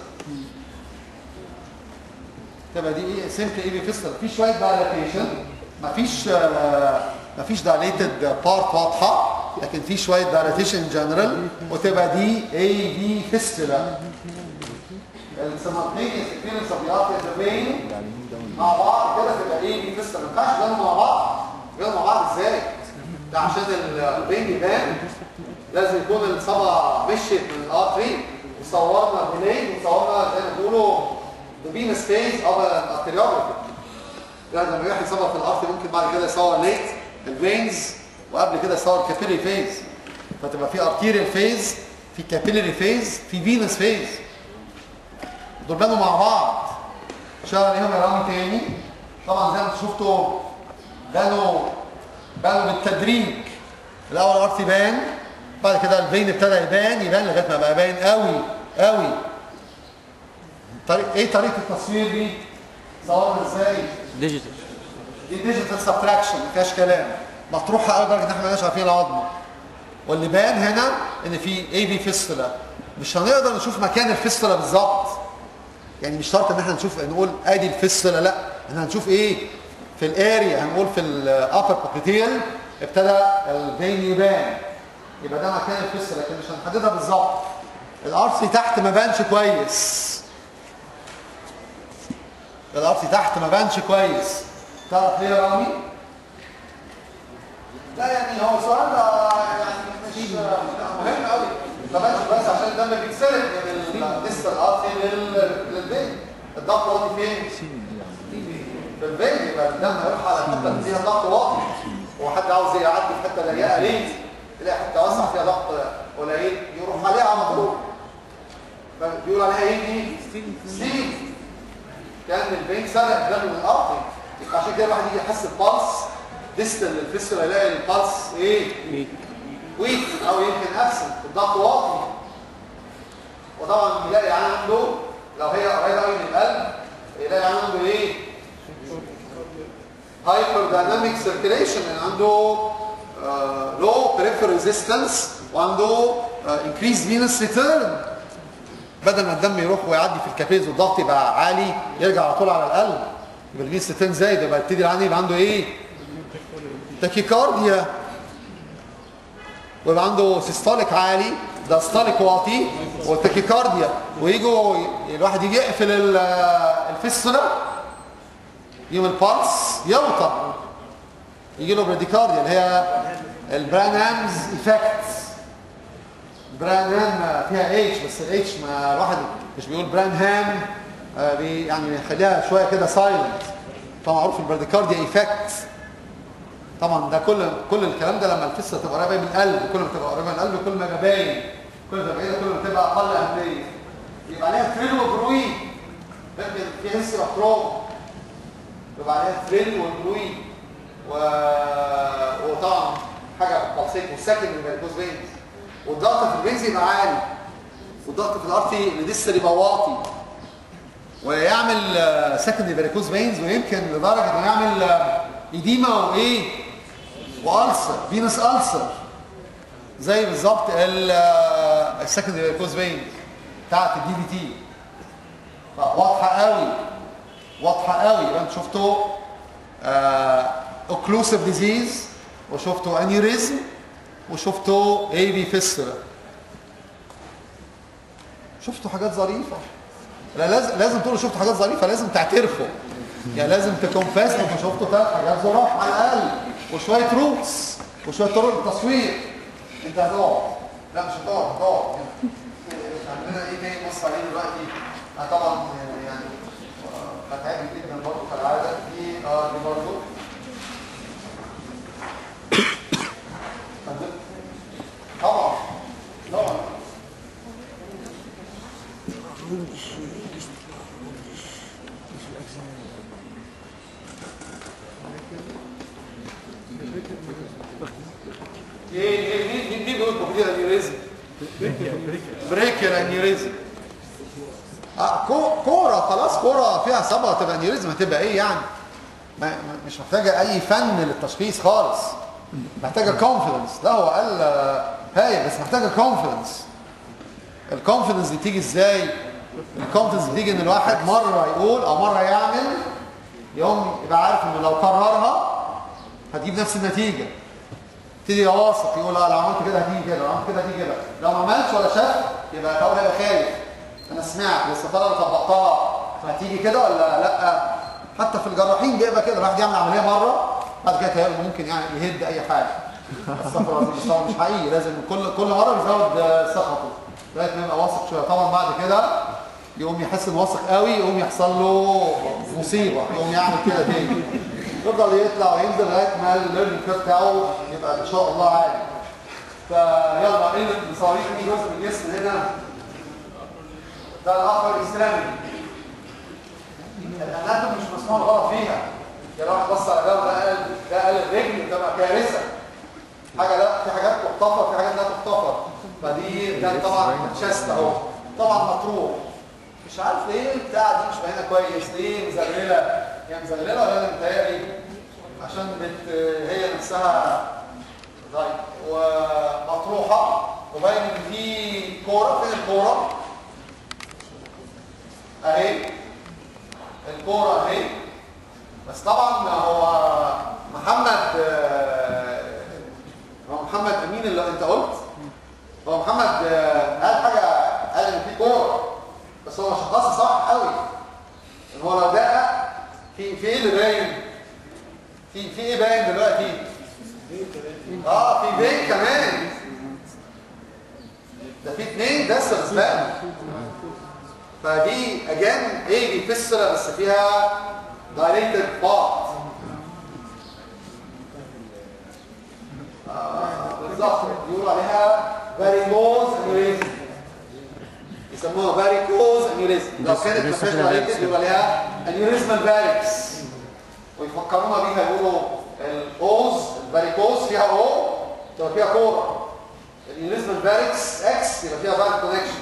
تبقى دي ايه سمت ايه بفستله في شويه دايلاتيشن مفيش آه، مفيش دايليتد بارت واضحه لكن في شويه دايلاتيشن جنرال وتبقى دي اي بي فيستولا السمارتينيوس اكسبيرينس اوف ذا ارت بين مع بعض كده تبقى ايه بي فيستولا ما ينفعش يجوا مع بعض يجوا مع بعض ازاي؟ ده عشان البين يبان لازم يكون الصبع مشيت من الارتري وصورنا بليد وصورنا زي ما بيقولوا the venous phase of an arteriography يعني لما يروح يصور في الارتري ممكن بعد كده يصور ليت الفينز وقبل كده يصور كابيلري فيز فتبقى في ارتيريال فيز في كابيلري فيز في فينس فيز دول بانوا مع بعض شغل عليهم يا رامي تاني طبعا زي ما انتم شفتوا بانوا بانوا بالتدريج الاول الارتي بان بعد كده الفين ابتدى يبان يبان لغايه ما بقى باين قوي قوي طريق ايه طريقه التصوير دي صورنا ازاي ديجيتال دي ديجيتال سبتراكشن ما فيهاش كلام مطروحه قوي لدرجه ان احنا مش عارفين العظمه واللي بان هنا ان في اي في فيستولا مش هنقدر نشوف مكان الفيستولا بالظبط يعني مش شرط ان احنا نشوف نقول ادي الفيستولا لا احنا هنشوف ايه في الاريا هنقول في الابر بوكيتيل ابتدى الفين يبان يبقى ده مكان الفيستولا لكن مش هنحددها بالظبط الارسي تحت ما بانش كويس الارسي تحت ما بانش كويس تعرف ليه يا رامي؟ لا يعني هو السؤال ده يعني مش مهم قوي ما بانش بس عشان الدم بيتسرق من الديستال ارتي للبين الضغط واطي فين؟ في البين يبقى الدم هيروح على الحته اللي فيها ضغط واطي هو حد عاوز يعدي في حته ضيقه ليه؟ تلاقي حته واسعه فيها ضغط قليل يروح عليها على طول بيقول عليها ايه دي؟ ستيل كان البين سرق دم من الارتي يبقى عشان كده الواحد يجي يحس ببلس ديستال للفيستولا يلاقي البلس ايه؟ ويك او يمكن ابسنت الضغط واطي وطبعا يلاقي عنده لو هي قريبه قوي من القلب يلاقي عنده ايه؟ هايبر دايناميك سيركيليشن يعني عنده لو بريفر ريزيستنس وعنده انكريز فينس ريتيرن بدل ما الدم يروح ويعدي في الكابيز والضغط يبقى عالي يرجع على طول على القلب يبقى الفينس ريتيرن زايد يبقى يبتدي العيان يبقى عنده ايه؟ تاكيكارديا ويبقى عنده سيستوليك عالي داستاليك واطي والتكيكارديا ويجوا ي- الواحد يجي يقفل ال- الفيستولا يوم البلس يوطى يجي له براديكارديا اللي هي البرانهامز ايفكت برانهام فيها اتش بس الاتش ما الواحد مش بيقول برانهام آه، بي يعني بيخليها شويه كده سايلنت فمعروف البراديكارديا ايفكت طبعا ده كل كل الكلام ده لما الفصه تبقى قريبه من القلب كل ما تبقى قريبه من القلب كل ما يبقى باين كل ما تبقى بعيده كل ما تبقى اقل اهميه يبقى عليها ثريل وبروي ممكن في هيستري اوف تروما يبقى عليها ثريل وبروي و... وطبعا حاجه بالبلسيت والسكن من الفيريكوز فينز والضغط في الفينز يبقى عالي والضغط في الارتي لديستال يبقى واطي ويعمل سكندري فيريكوز فينز ويمكن لدرجه انه يعمل آه، ايديما وايه والسر فينس السر زي بالظبط السكندري فيريكوز فينز بتاعت الدي بي تي واضحه قوي واضحه قوي يبقى انت شفتوا اوكلوسيف ديزيز وشفتوا انيوريزم وشفتوا اي بي فيستولا شفتوا حاجات ظريفه لا لازم لازم تقولوا شفتوا حاجات ظريفه لازم تعترفوا يعني لازم تكونفاس انكم شفتوا ثلاث حاجات ظراف على الاقل وشويه روتس وشويه طرق التصوير انت هتقعد لا مش هتقعد هتقعد عندنا ايه تاني نبص عليه دلوقتي آه طبعا يعني آه، هتعجب جدا برضه كالعاده دي اه دي برضه طبعا طبعا ايه ايه مين مين مين بيقول كوكلير انيوريزم بريكر انيوريزم اه كو- كوره خلاص كوره فيها صبغه تبقى انيوريزم هتبقى ايه يعني ما ما- مش محتاجه اي فن للتشخيص خالص محتاجه كونفيدنس لا هو قال آه، هايل بس محتاجه كونفيدنس الكونفيدنس دي تيجي ازاي الكونفيدنس بتيجي ان الواحد مره يقول او مره يعمل يوم يبقى عارف انه لو كررها هتجيب نفس النتيجه يبتدي يبقى واثق يقول لا لو عملت كده هتيجي كده لو عملت كده هتيجي كده لو ما عملتش ولا شاف يبقى هو هيبقى خايف انا سمعت بس يا ترى لو طبقتها هتيجي كده ولا لا حتى في الجراحين بيبقى كده الواحد يعمل عمليه مره بعد كده تهيأله ممكن يعني يهد اي حاجه استغفر الله العظيم، بس هو مش حقيقي لازم كل كل مره بيزود آه، ثقته لغايه ما يبقى واثق شويه طبعا بعد كده يقوم يحس انه واثق قوي يقوم يحصل له مصيبه يقوم يعمل كده تاني يفضل يطلع وينزل لغايه ما الليرنينج كيرف بتاعه يبقى ان شاء الله عالي فيلا ايه المصاريف دي جزء من الجسم هنا ده الابر اسلامي الاناتوم مش مسموع غلط فيها يعني واحد بص على ده وده قال ده قال الرجل تبقى كارثه حاجه لا في حاجات تغتفر في حاجات لا تغتفر فدي ده طبعا تشست اهو طبعا مطروح مش عارف ليه البتاعه دي مش باينه كويس ليه مزغلله هي مزغلله ولا انا متهيألي عشان بت هي نفسها طيب ومطروحه وباين ان في كوره فين الكوره اهي الكوره اهي بس طبعا هو محمد آه، هو محمد امين اللي انت قلت هو محمد آه، قال حاجه قال ان في كوره بس هو شخصها صح قوي ان هو لو دقق في في ايه اللي باين في في ايه باين دلوقتي اه في بين كمان ده في اتنين دسرز بقى فدي اجان ايه دي فيسرا بس فيها دايليتد بارت بالظبط بيقولوا عليها فاريكوز انيوريزم يسموها فاريكوز انيوريزم لو كانت ما فيهاش دايليتد يقولوا عليها انيوريزمال فاريكس ويفكرونا بيها يقولوا الاوز الفاريكوز فيها او تبقى فيها كوره الانيوريزمال فاريكس اكس يبقى فيها فاريك كونكشن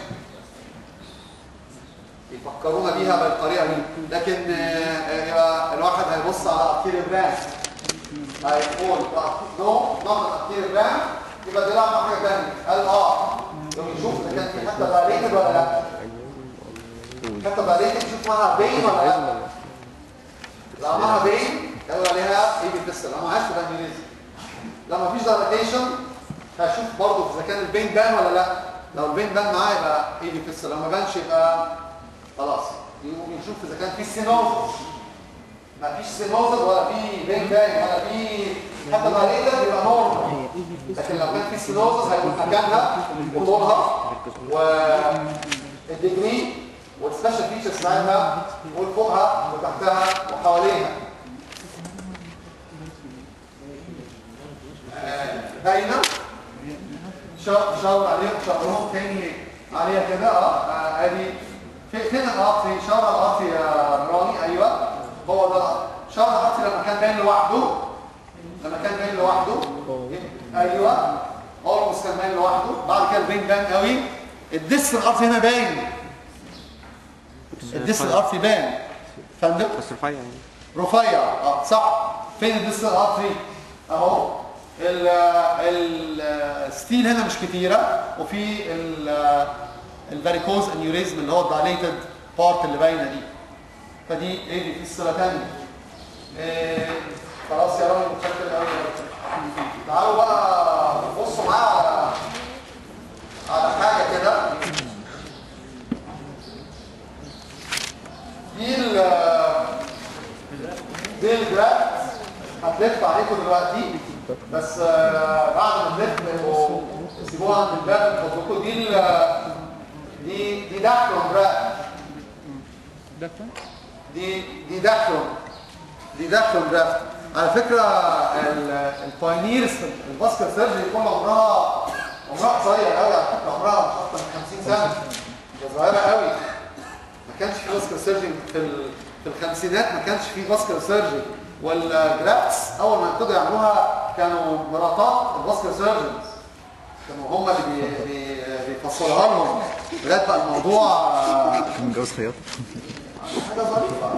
يفكرونا بيها بالطريقه دي لكن آه، آه، يبقى الواحد هيبص على ارتيري برام هيقول نو نقطه ارتيري برام يبقى ده مع حاجه ثانيه قال اه يوم يشوف اذا كان في حته فاريتد ولا لا حته فاريتد يشوف معاها بين ولا لا لو معاها بين يقول عليها ايه بتفصل لو معهاش تبقى انجليزي لو مفيش دايلاتيشن هشوف برضه اذا كان البين بان ولا لا لو البين بان معاه يبقى ايدي فيستر لو ما بانش يبقى خلاص يقوم يشوف اذا كان في سينوزس ما فيش سينوزس ولا في بين باين ولا في حتى دايليتد يبقى نورمال لكن لو كان في سينوزس هيكون مكانها وطولها والديجري والسبيشال فيتشرز بتاعتها وفوقها وتحتها وحواليها آه، باينه شا- شاور عليهم شاورهم تاني عليها كده اه آه، ادي في- فين القطري شاور على القطري يا رامي ايوه هو ده القطري. شاور على القطري لما كان باين لوحده لما كان باين لوحده ايوه اولموس كان باين لوحده بعد كده البين بان قوي الديسك القطري هنا باين الديسك القطري باين فندم بس رفيع يعني رفيع اه صح فين الديسك القطري اهو ال- ال- الستيل هنا مش كتيره وفي ال- الفاريكوز انيوريزم اللي هو الدايليتد بارت اللي باينه دي فدي ايه دي في الصوره ثانيه إيه خلاص يا راجل متشكر قوي تعالوا بقى بصوا معايا على على حاجه كده دي ال دي الجراف هتلف عليكم دلوقتي بس آه، بعد ما تلف تبقوا تسيبوها عند الباب تحطوا دي ال- دي دي داكرون جراف ده كان دي دي داكرون دي داكرون جراف على فكره ال- البايونيرز في الباسكت سيرجري كل عمرها عمرها قصير قوي على فكره عمرها مش اكتر من 50 سنه هي صغيره قوي ما كانش في باسكت سيرجري في ال- في الخمسينات ما كانش في باسكت سيرجري والجرافتس اول ما ابتدوا يعملوها كانوا مراتات الباسكت سيرجنز كانوا هم اللي بي- بي- بيفصلوها لهم لغايه بقى الموضوع آه، كان متجوز خياطة حاجه ظريفه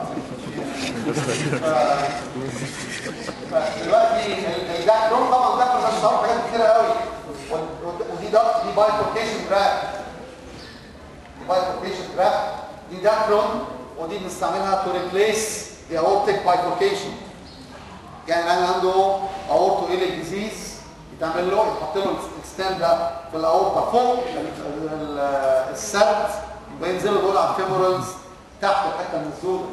دلوقتي الداكرون طبعا الداكرون ده اشتغل حاجات كتيره قوي وال- ودي ده دي بايفوركيشن جراف دي بايفوركيشن جراف دي داكرون ودي بنستعملها تو ريبليس the aortic bifurcation يعني انا عنده aorto iliac disease يتعمل له يحط له الاكستند ده في الاورطه فوق ال- ال- السد وينزلوا دول على الفيمورالز تحت الحته من الزور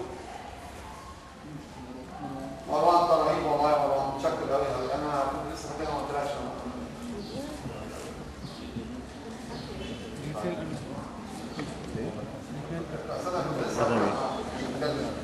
مروان انت رهيب والله يا مروان متشكر قوي قوي انا كنت لسه فاكرها ما قلتلهاش بس انا كنت لسه بتكلم.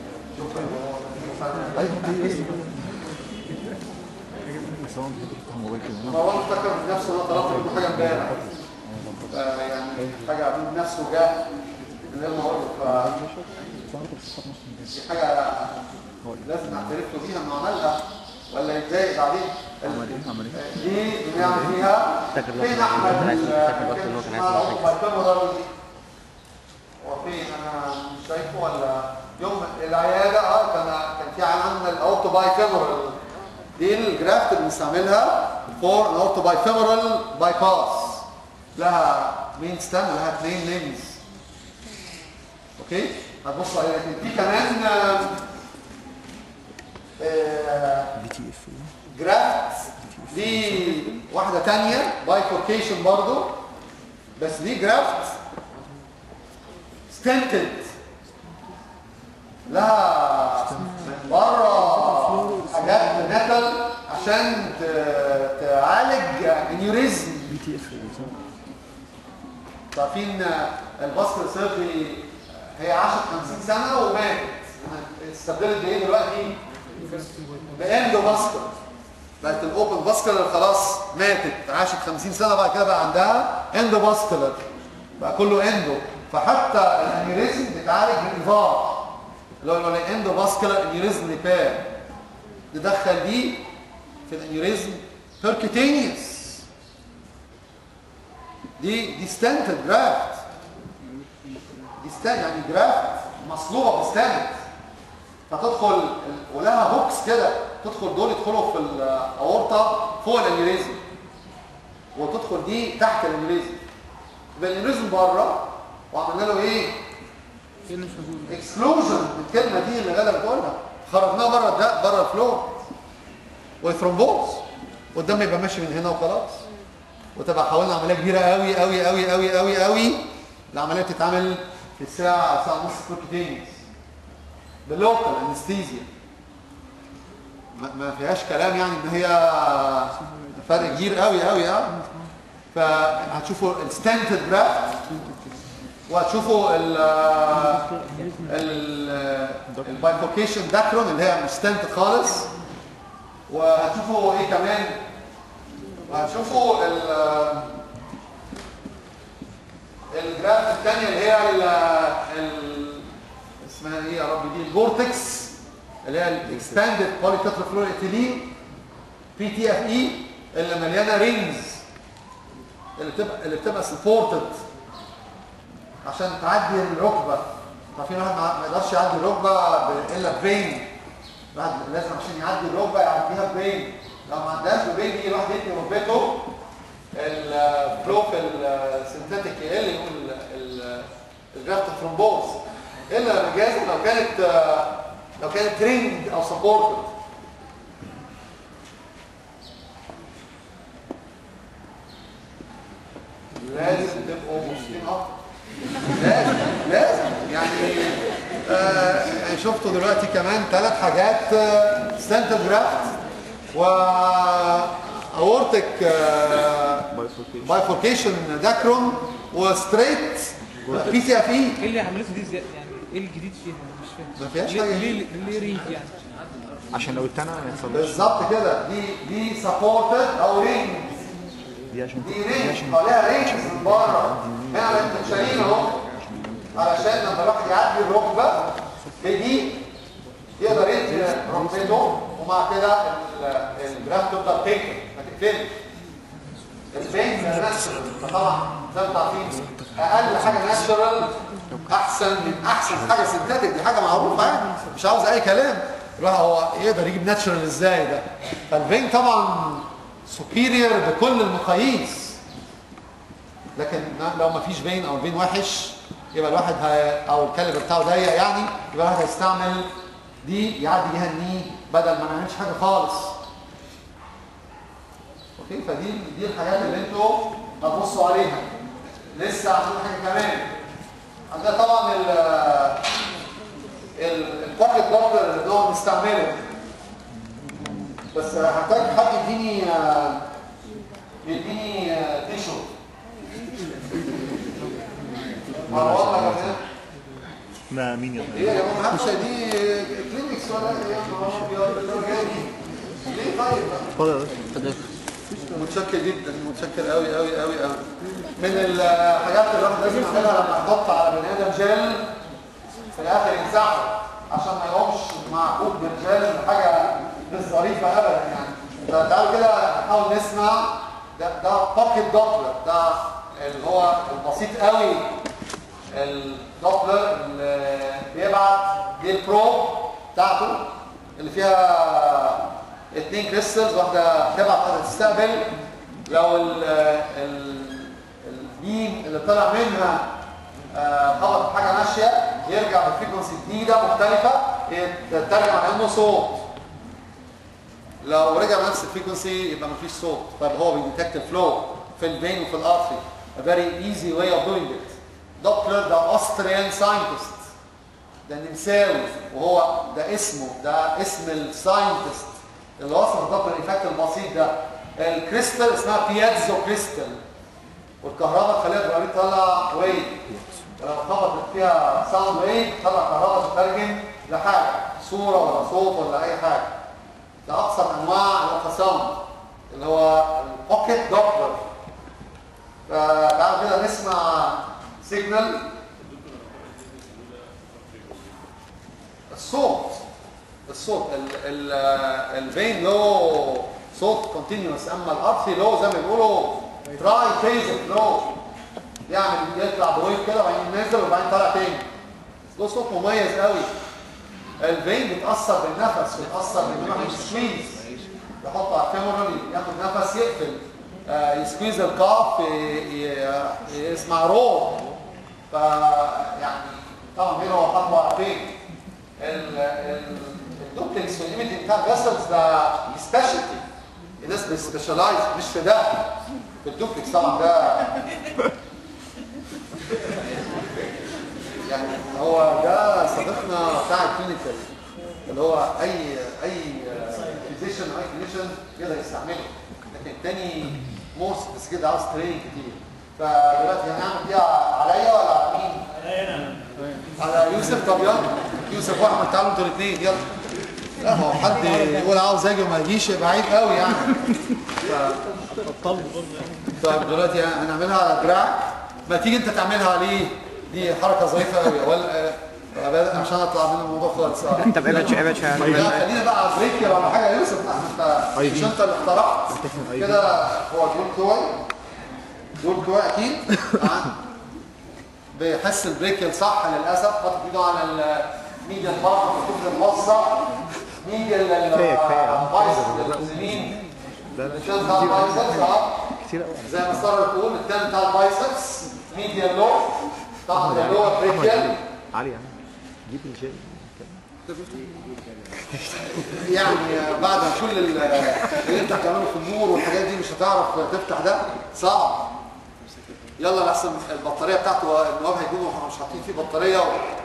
بس هو بيفتح الموبايل كده مروان افتكر من نفسه انا طلبت منه حاجه امبارح آه، يعني حاجه من نفسه جه من غير ما اقول له ف دي حاجه لازم نعترف له بيها انه عملها ولا يتضايق بعدين عمل ايه عمل ايه دي بنعمل فيها فاكر الوقت فين اللي هو احمد كان عايز- ال- فاكر الوقت اللي هو كان عايز اسمها يحكي. الكاميرا دي وفين انا مش شايفه ولا يوم العياده اه كان كان في عيان عندنا الاوتو باي فيمورال دي الجرافت اللي بنستعملها فور الاوتو باي فيمورال باي باس لها مين ستام لها اثنين لينز اوكي هتبص عليها لكن في كمان آه، آه، بي تي اف جرافت دي واحدة تانية بايفوركيشن برضو بس دي جرافت ستنتد لها من بره حاجات ميتال عشان ت- تعالج انيوريزم بي تي اف عارفين الباسكر سيرجري هي عاشت 50 سنة وماتت استبدلت بايه دلوقتي؟ باندو باسكر بقت الاوبن باسكولار خلاص ماتت عاشت 50 سنه بعد كده بقى عندها اندو باسكولار بقى كله اندو فحتى الانيوريزم بتعالج بالنظام اللي هو الاندو باسكولار انيوريزم ريبير ندخل دي في الانيوريزم بيركوتينيوس دي دي ستانتد جرافت دي ستان يعني جرافت مصلوبه بستانت فتدخل ال- ولها بوكس كده تدخل دول يدخلوا في الاورطه فوق الانيوريزم وتدخل دي تحت الانيوريزم يبقى الانيوريزم بره وعملنا له ايه؟ كأنه مش موجود اكسكلوجن الكلمه دي اللي غدا بتقولها خرجناه بره الدق بره الفلور وثرومبوز والدم يبقى ماشي من هنا وخلاص وتبقى حاولنا عمليه كبيره قوي قوي قوي قوي قوي قوي العمليه بتتعمل في ساعه او ساعه ونص بروكيتينيوس باللوكال انستيزيا ما ما فيهاش كلام يعني ان هي فرق كبير قوي قوي اه فهتشوفوا الستانتد جرافت وهتشوفوا ال ال البايفوكيشن داكرون اللي هي مش ستانتد خالص وهتشوفوا ايه كمان وهتشوفوا ال الجراف الثانيه اللي هي ال ال اسمها ايه يا رب دي الفورتكس اللي هي الاكسباندد بوليتترافلوريتيلين بي تي اف اي اللي مليانه رينجز اللي بتبقى اللي بتبقى سبورتد عشان تعدي الركبه عارفين الواحد ما ما يقدرش يعدي الركبه ب- الا بفين الواحد لازم عشان يعدي الركبه يعديها بفين لو ما عندهاش بفين يجي الواحد يتني ركبته الفلو في السنتيتيك يقل يقول الجرافت ثرومبوز الا الجهاز لو كانت آه، لو كانت رينج او سبورتد لازم تبقوا مبسوطين اكتر لازم لازم يعني آه شفتوا دلوقتي كمان ثلاث حاجات ستانتر جرافت و اورتك بايفوركيشن داكرون وستريت بي سي اف اي ايه اللي عملته دي زيادة يعني ايه الجديد فيها مش فاهم ما فيهاش ليه حاجة. ليه ليه رينج يعني عشان لو اتنى ما يحصلش بالظبط كده دي دي سبورتد او رينج دي عشان دي دي رينج عشان حواليها رينج من بره هنا انت شايلين اهو علشان لما الواحد يعدي الركبه بدي يقدر يدي ركبته ومع كده ال- الجراف تفضل تكر ما تقفلش البين ناتشرال فطبعا زي ما انتم عارفين اقل حاجه ناتشرال احسن من احسن حاجه سنتاتيك دي حاجه معروفه يعني مش عاوز اي كلام الواحد هو يقدر يجيب ناتشرال ازاي ده فالبين طبعا سوبيريور بكل المقاييس لكن لو ما فيش بين او البين وحش يبقى الواحد هي او الكاليبر بتاعه ضيق يعني يبقى الواحد هيستعمل دي يعدي بيها الني بدل ما نعملش حاجه خالص اوكي فدي دي الحاجات اللي انتوا هتبصوا عليها لسه عندنا حاجه كمان عندنا طبعا ال ال- البوكيت دوبلر اللي بنقعد نستعمله بس هحتاج حد يديني آه، يديني آه، تيشو مروان ولا كده؟ ما مين يا ايه يا جماعه همشي دي كلينكس ولا ايه يا نهار ابيض الدرجه دي ليه طيب بقى؟ اتفضل متشكر جدا متشكر قوي قوي قوي قوي من الحاجات اللي الواحد لازم يعملها لما يحط على بني ادم جل في الاخر يمسحه عشان ما يقومش معقود بالجل حاجه مش ظريفه ابدا يعني فتعالوا كده نحاول نسمع ده ده بوكيت دوبلر ده اللي هو البسيط قوي الدوبلر اللي بيبعت دي البرو بتاعته اللي فيها اتنين كريستالز واحده بتبعت واحده تستقبل لو ال ال البيم اللي طلع منها آه، خبط في حاجه ماشيه يرجع بفريكونسي جديده مختلفه يترجم على انه صوت لو رجع بنفس الفريكونسي يبقى مفيش صوت طيب هو بيديتكت الفلو في الفين وفي الارتري a very easy way of doing it دوبلر ده Austrian scientist ده نمساوي وهو ده اسمه ده اسم الساينتست اللي وصف الدوبلر ايفكت البسيط ده الكريستال اسمها بياتزو كريستال والكهرباء تخليها تبقى تطلع ويف ولو خبطت فيها ساوند ويف تطلع كهرباء تترجم لحاجه صوره ولا صوت ولا اي حاجه ده اقصى انواع الالتراساوند اللي هو البوكيت دوبلر فتعالوا كده نسمع سيجنال الصوت الصوت ال ال الفين له صوت كونتينيوس اما الارثي له زي ما بيقولوا تراي فيز فلو يعمل يطلع بويف كده وبعدين ينزل وبعدين طالع تاني له صوت مميز قوي الفين بيتاثر بالنفس بيتاثر بان الواحد سكويز يحط على الفيمورال ياخد نفس يقفل آه يسكويز القاف ي- ي- يسمع روح ف يعني طبعا هنا هو خطوه فين الدوبلكس والايمجنج بتاع الفيسلز ده سبيشالتي الناس بيسبيشالايز مش في ده في الدوبلكس طبعا ده يعني هو ده صديقنا بتاع الكلينيكال اللي هو اي اي فيزيشن اي كلينيشن يقدر يستعمله لكن التاني مور سبيسيفيك عاوز تريننج كتير فدلوقتي هنعمل دي عليا ولا على مين؟ على يوسف طب يلا يوسف واحمد تعالوا انتوا الاثنين يلا لا هو حد يقول عاوز اجي وما يجيش يبقى عيب قوي يعني طيب دلوقتي هنعملها على دراعك ما تيجي انت تعملها عليه دي حركه ظريفه قوي ولا آه، عشان اطلع من الموضوع خالص اه انت ابعد شويه ابعد شويه عنه. لا خلينا بقى على بريك ولا حاجه يا يوسف لا، انت مش انت اللي اخترعت كده هو دول كوي دول كوي اكيد آه. بيحس البريك صح للاسف حاطط ايده على الميديا البارت في الكتله الموسع ميديا البايسبس اليمين الثاني بتاع البايسبس اه كتير قوي زي ما صار يقول الثاني بتاع البايسبس ميديا لو تحت اللور بريكيال علي يعني جيب الجيل يعني بعد كل ال- اللي انت بتعمله في النور والحاجات دي مش هتعرف تفتح ده صعب يلا لحسن البطاريه بتاعته النواب هيكونوا مش حاطين فيه بطاريه و...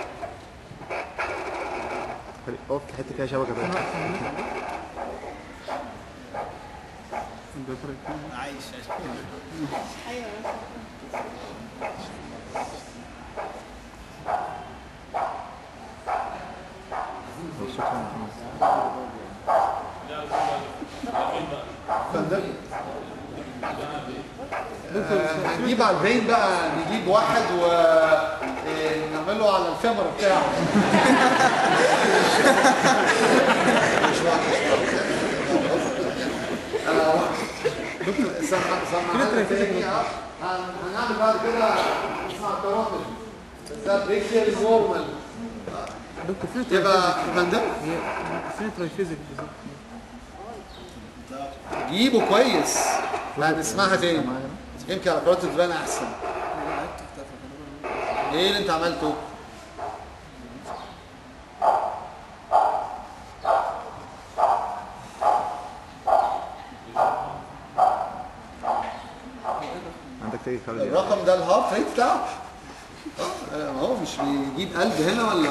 اقف في حته فيها شبكه بقى هو الصوت فندم آه، هنجيب على البين بقى نجيب واحد ونعمله على الفيمر بتاعه مش واحد انا دكتور سمع سمع تاني اه هن- هنعمل بعد كده اسمها كاروتيد ده بريكيال نورمال دكتور فين يبقى فندم هي فين الترايفيزيك بالظبط جيبه كويس لا نسمعها تاني يمكن على قناه تبان احسن ايه اللي انت عملته عندك تيجي كارديو الرقم ده الهارت ريت بتاعك اه ما هو مش بيجيب قلب هنا ولا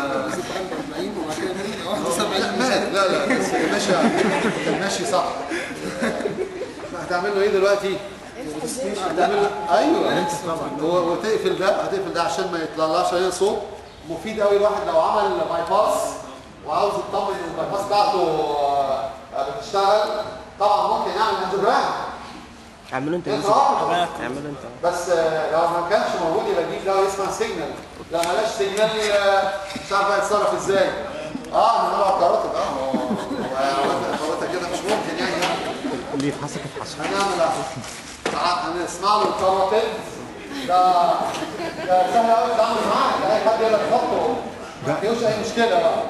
لا مات لا لا بس كان ماشي كان ماشي صح هتعمل له ايه دلوقتي؟ هتعمل له ايوه هو وتقفل ده هتقفل ده عشان ما يطلعش اي صوت مفيد قوي الواحد لو عمل باي باس وعاوز يطمن ان الباي باس بتاعته آه، بتشتغل طبعا ممكن يعمل انجوجرام اعمله انت يا يوسف طبعا اعمله انت بس آه، لو ما كانش موجود يبقى دي دواء اسمها سيجنال لا ملاش سيجنال آه، مش عارف بقى يتصرف ازاي اه انا بلعب كاروتيد اه هو هو كاروتيد كده مش ممكن يعني اللي يفحصك يفحصك هنعمل آه. تعال هنسمع له الكاروتيد ده ده سهل قوي التعامل معاه ده اي حد يقول لك حطه ما فيهوش اي مشكله بقى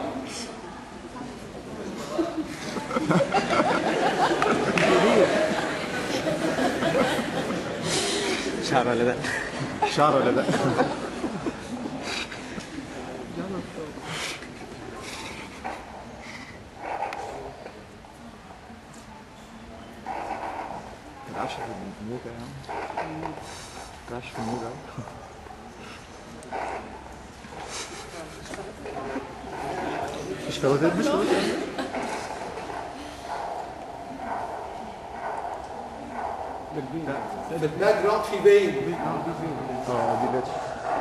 شعر ولا ده شعر ولا لا تلعبش في الموجة يا عم تلعبش في الموجة أوي. مش فواتير مش فواتير في الباك جراوند في بين اه دي بيت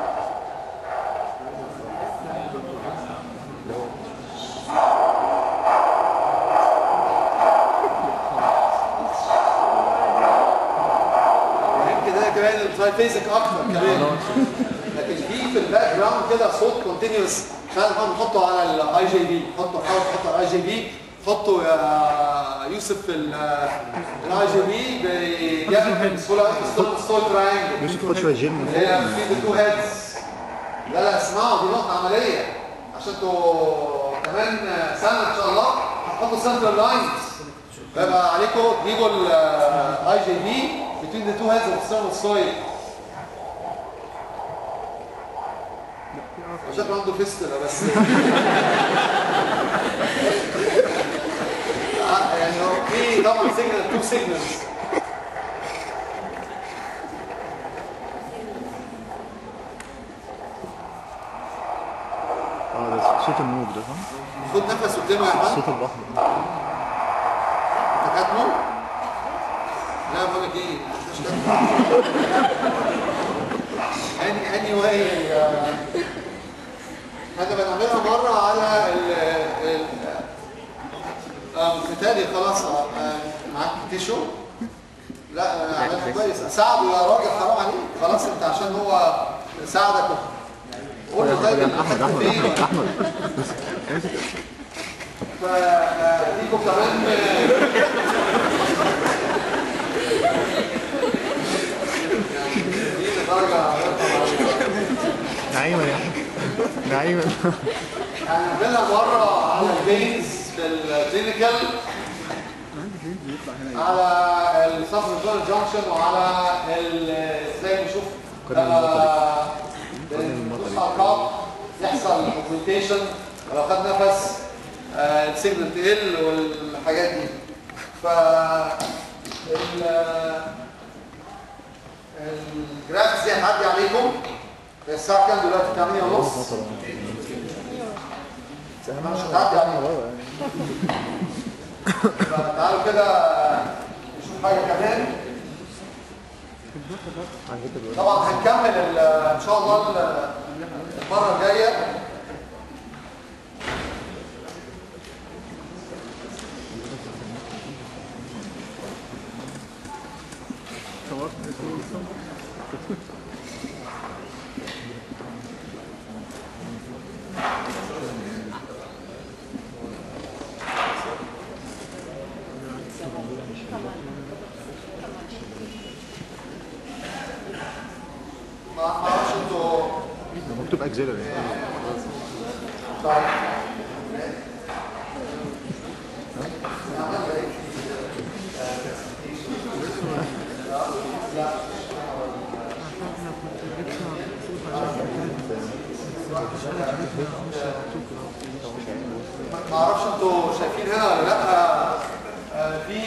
يمكن ده كمان الترايفيزك اكتر كمان لكن في في الباك جراوند كده صوت كونتينيوس فعلا احنا بنحطه على الاي جي بي حطه حاول تحطه على الاي جي بي حطه يا يوسف في الاي جي بي بيعمل بسهوله قوي الصوت تراينجل يوسف خد شوية جيم اللي هي في التو هيدز لا لا اسمعوا دي نقطة عملية عشان انتوا كمان سنة ان شاء الله هتحطوا سنترال لاينز فيبقى عليكم تجيبوا الاي جي بي between the two heads of the sternal soil شكله عنده فيستولا بس آه، يعني هو في طبعا سيجنال تو سيجنالز اه ده صوت الموج ده صح؟ خد نفس قدامه يا احمد صوت البحر انت كاتمه؟ لا بقول لك ايه مش كاتمه اني اني واي احنا بنعملها مره على ال ال اه بالتالي خلاص اه آه، معاك تيشو لا آه، عملها كويس ساعده يا راجل حرام عليك خلاص انت عشان هو ساعدك قول له طيب احمد احمد فين؟ احمد احمد فديكم كمان دي درجة نعيما يا احمد نعيما هنعملها مرة على البيز في الكلينيكال على الصفر الدول جانكشن وعلى ال- ازاي نشوف آه، ندوس ارقام يحصل اوجمنتيشن لو خد نفس آه، السيجنال تقل والحاجات دي ف ال- الجرافيكس دي هتعدي عليكم الساعة كام دلوقتي 8 ونص مش هتعدي عليكم فتعالوا كده نشوف حاجة كمان طبعا هنكمل ال- ان شاء الله ال- المرة الجاية ما ما اعرفش انتوا مكتوب اكزيلري طيب ما اعرفش انتوا شايفين هنا ولا لا آه، في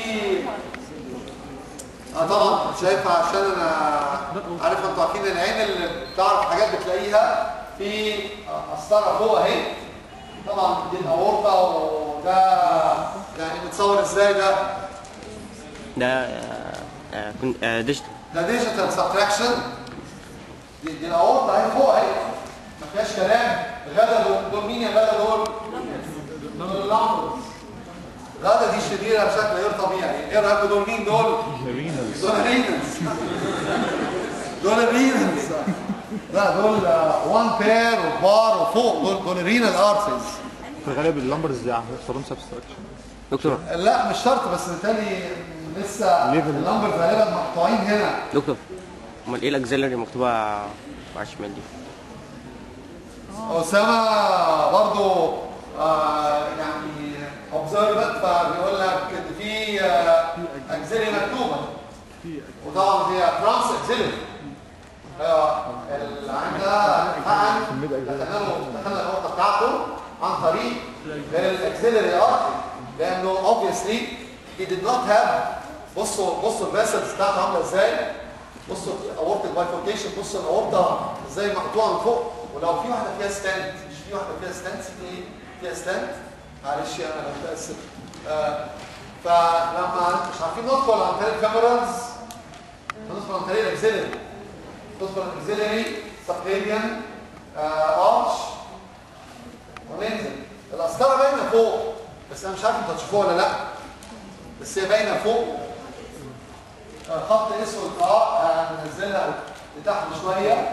اه طبعا شايفها عشان انا عارف انتوا عارفين العين اللي بتعرف حاجات بتلاقيها في قسطره فوق اهي طبعا دي الاورطه وده يعني متصور ازاي ده ده آه، آه، كنت آه، ديجيتال ده ديجيتال سبتراكشن دي, دي الاورطه اهي فوق اهي ما فيهاش كلام الغدا دول, دول مين يا غدا دول؟ دول اللامبرز غدا دي شريره بشكل غير طبيعي ايه رايكم دول مين دول؟ دول الرينز دول الرينز لا دول وان بير وبار وفوق دول دول الرينال ارتريز في الغالب اللمبرز دي هيحصلهم سبستراكشن دكتور لا مش شرط بس بالتالي لسه Level. اللمبرز غالبا مقطوعين هنا دكتور امال ايه الاكزيلري مكتوبه على الشمال دي أسامة برضو آه يعني observant فبيقول لك إن في أكزيلي مكتوبة وطبعا هي ترانس أكزيلي العين ده حقن دخلنا له دخلنا النقطة بتاعته عن طريق الأكزيلري ارتري لأنه obviously he did not have بصوا بصوا الفاسلز بتاعته عاملة ازاي بصوا اورتك بايفوركيشن بصوا الاورطه ازاي مقطوعه من فوق ولو في واحده فيها ستاند مش في واحده فيها ستاند في ايه فيها ستاند معلش انا متاسف آه فلما مش عارفين ندخل عن طريق الكاميرز ندخل عن طريق الاكزيلري ندخل الاكزيلري سبكليفيان ارش وننزل القسطره باينه فوق بس انا مش عارف انتوا هتشوفوها ولا لا بس هي باينه فوق خط اسود اه هننزلها لتحت شويه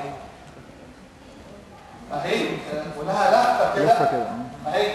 اهي آه، ولها لفه كده لفة كده. اهي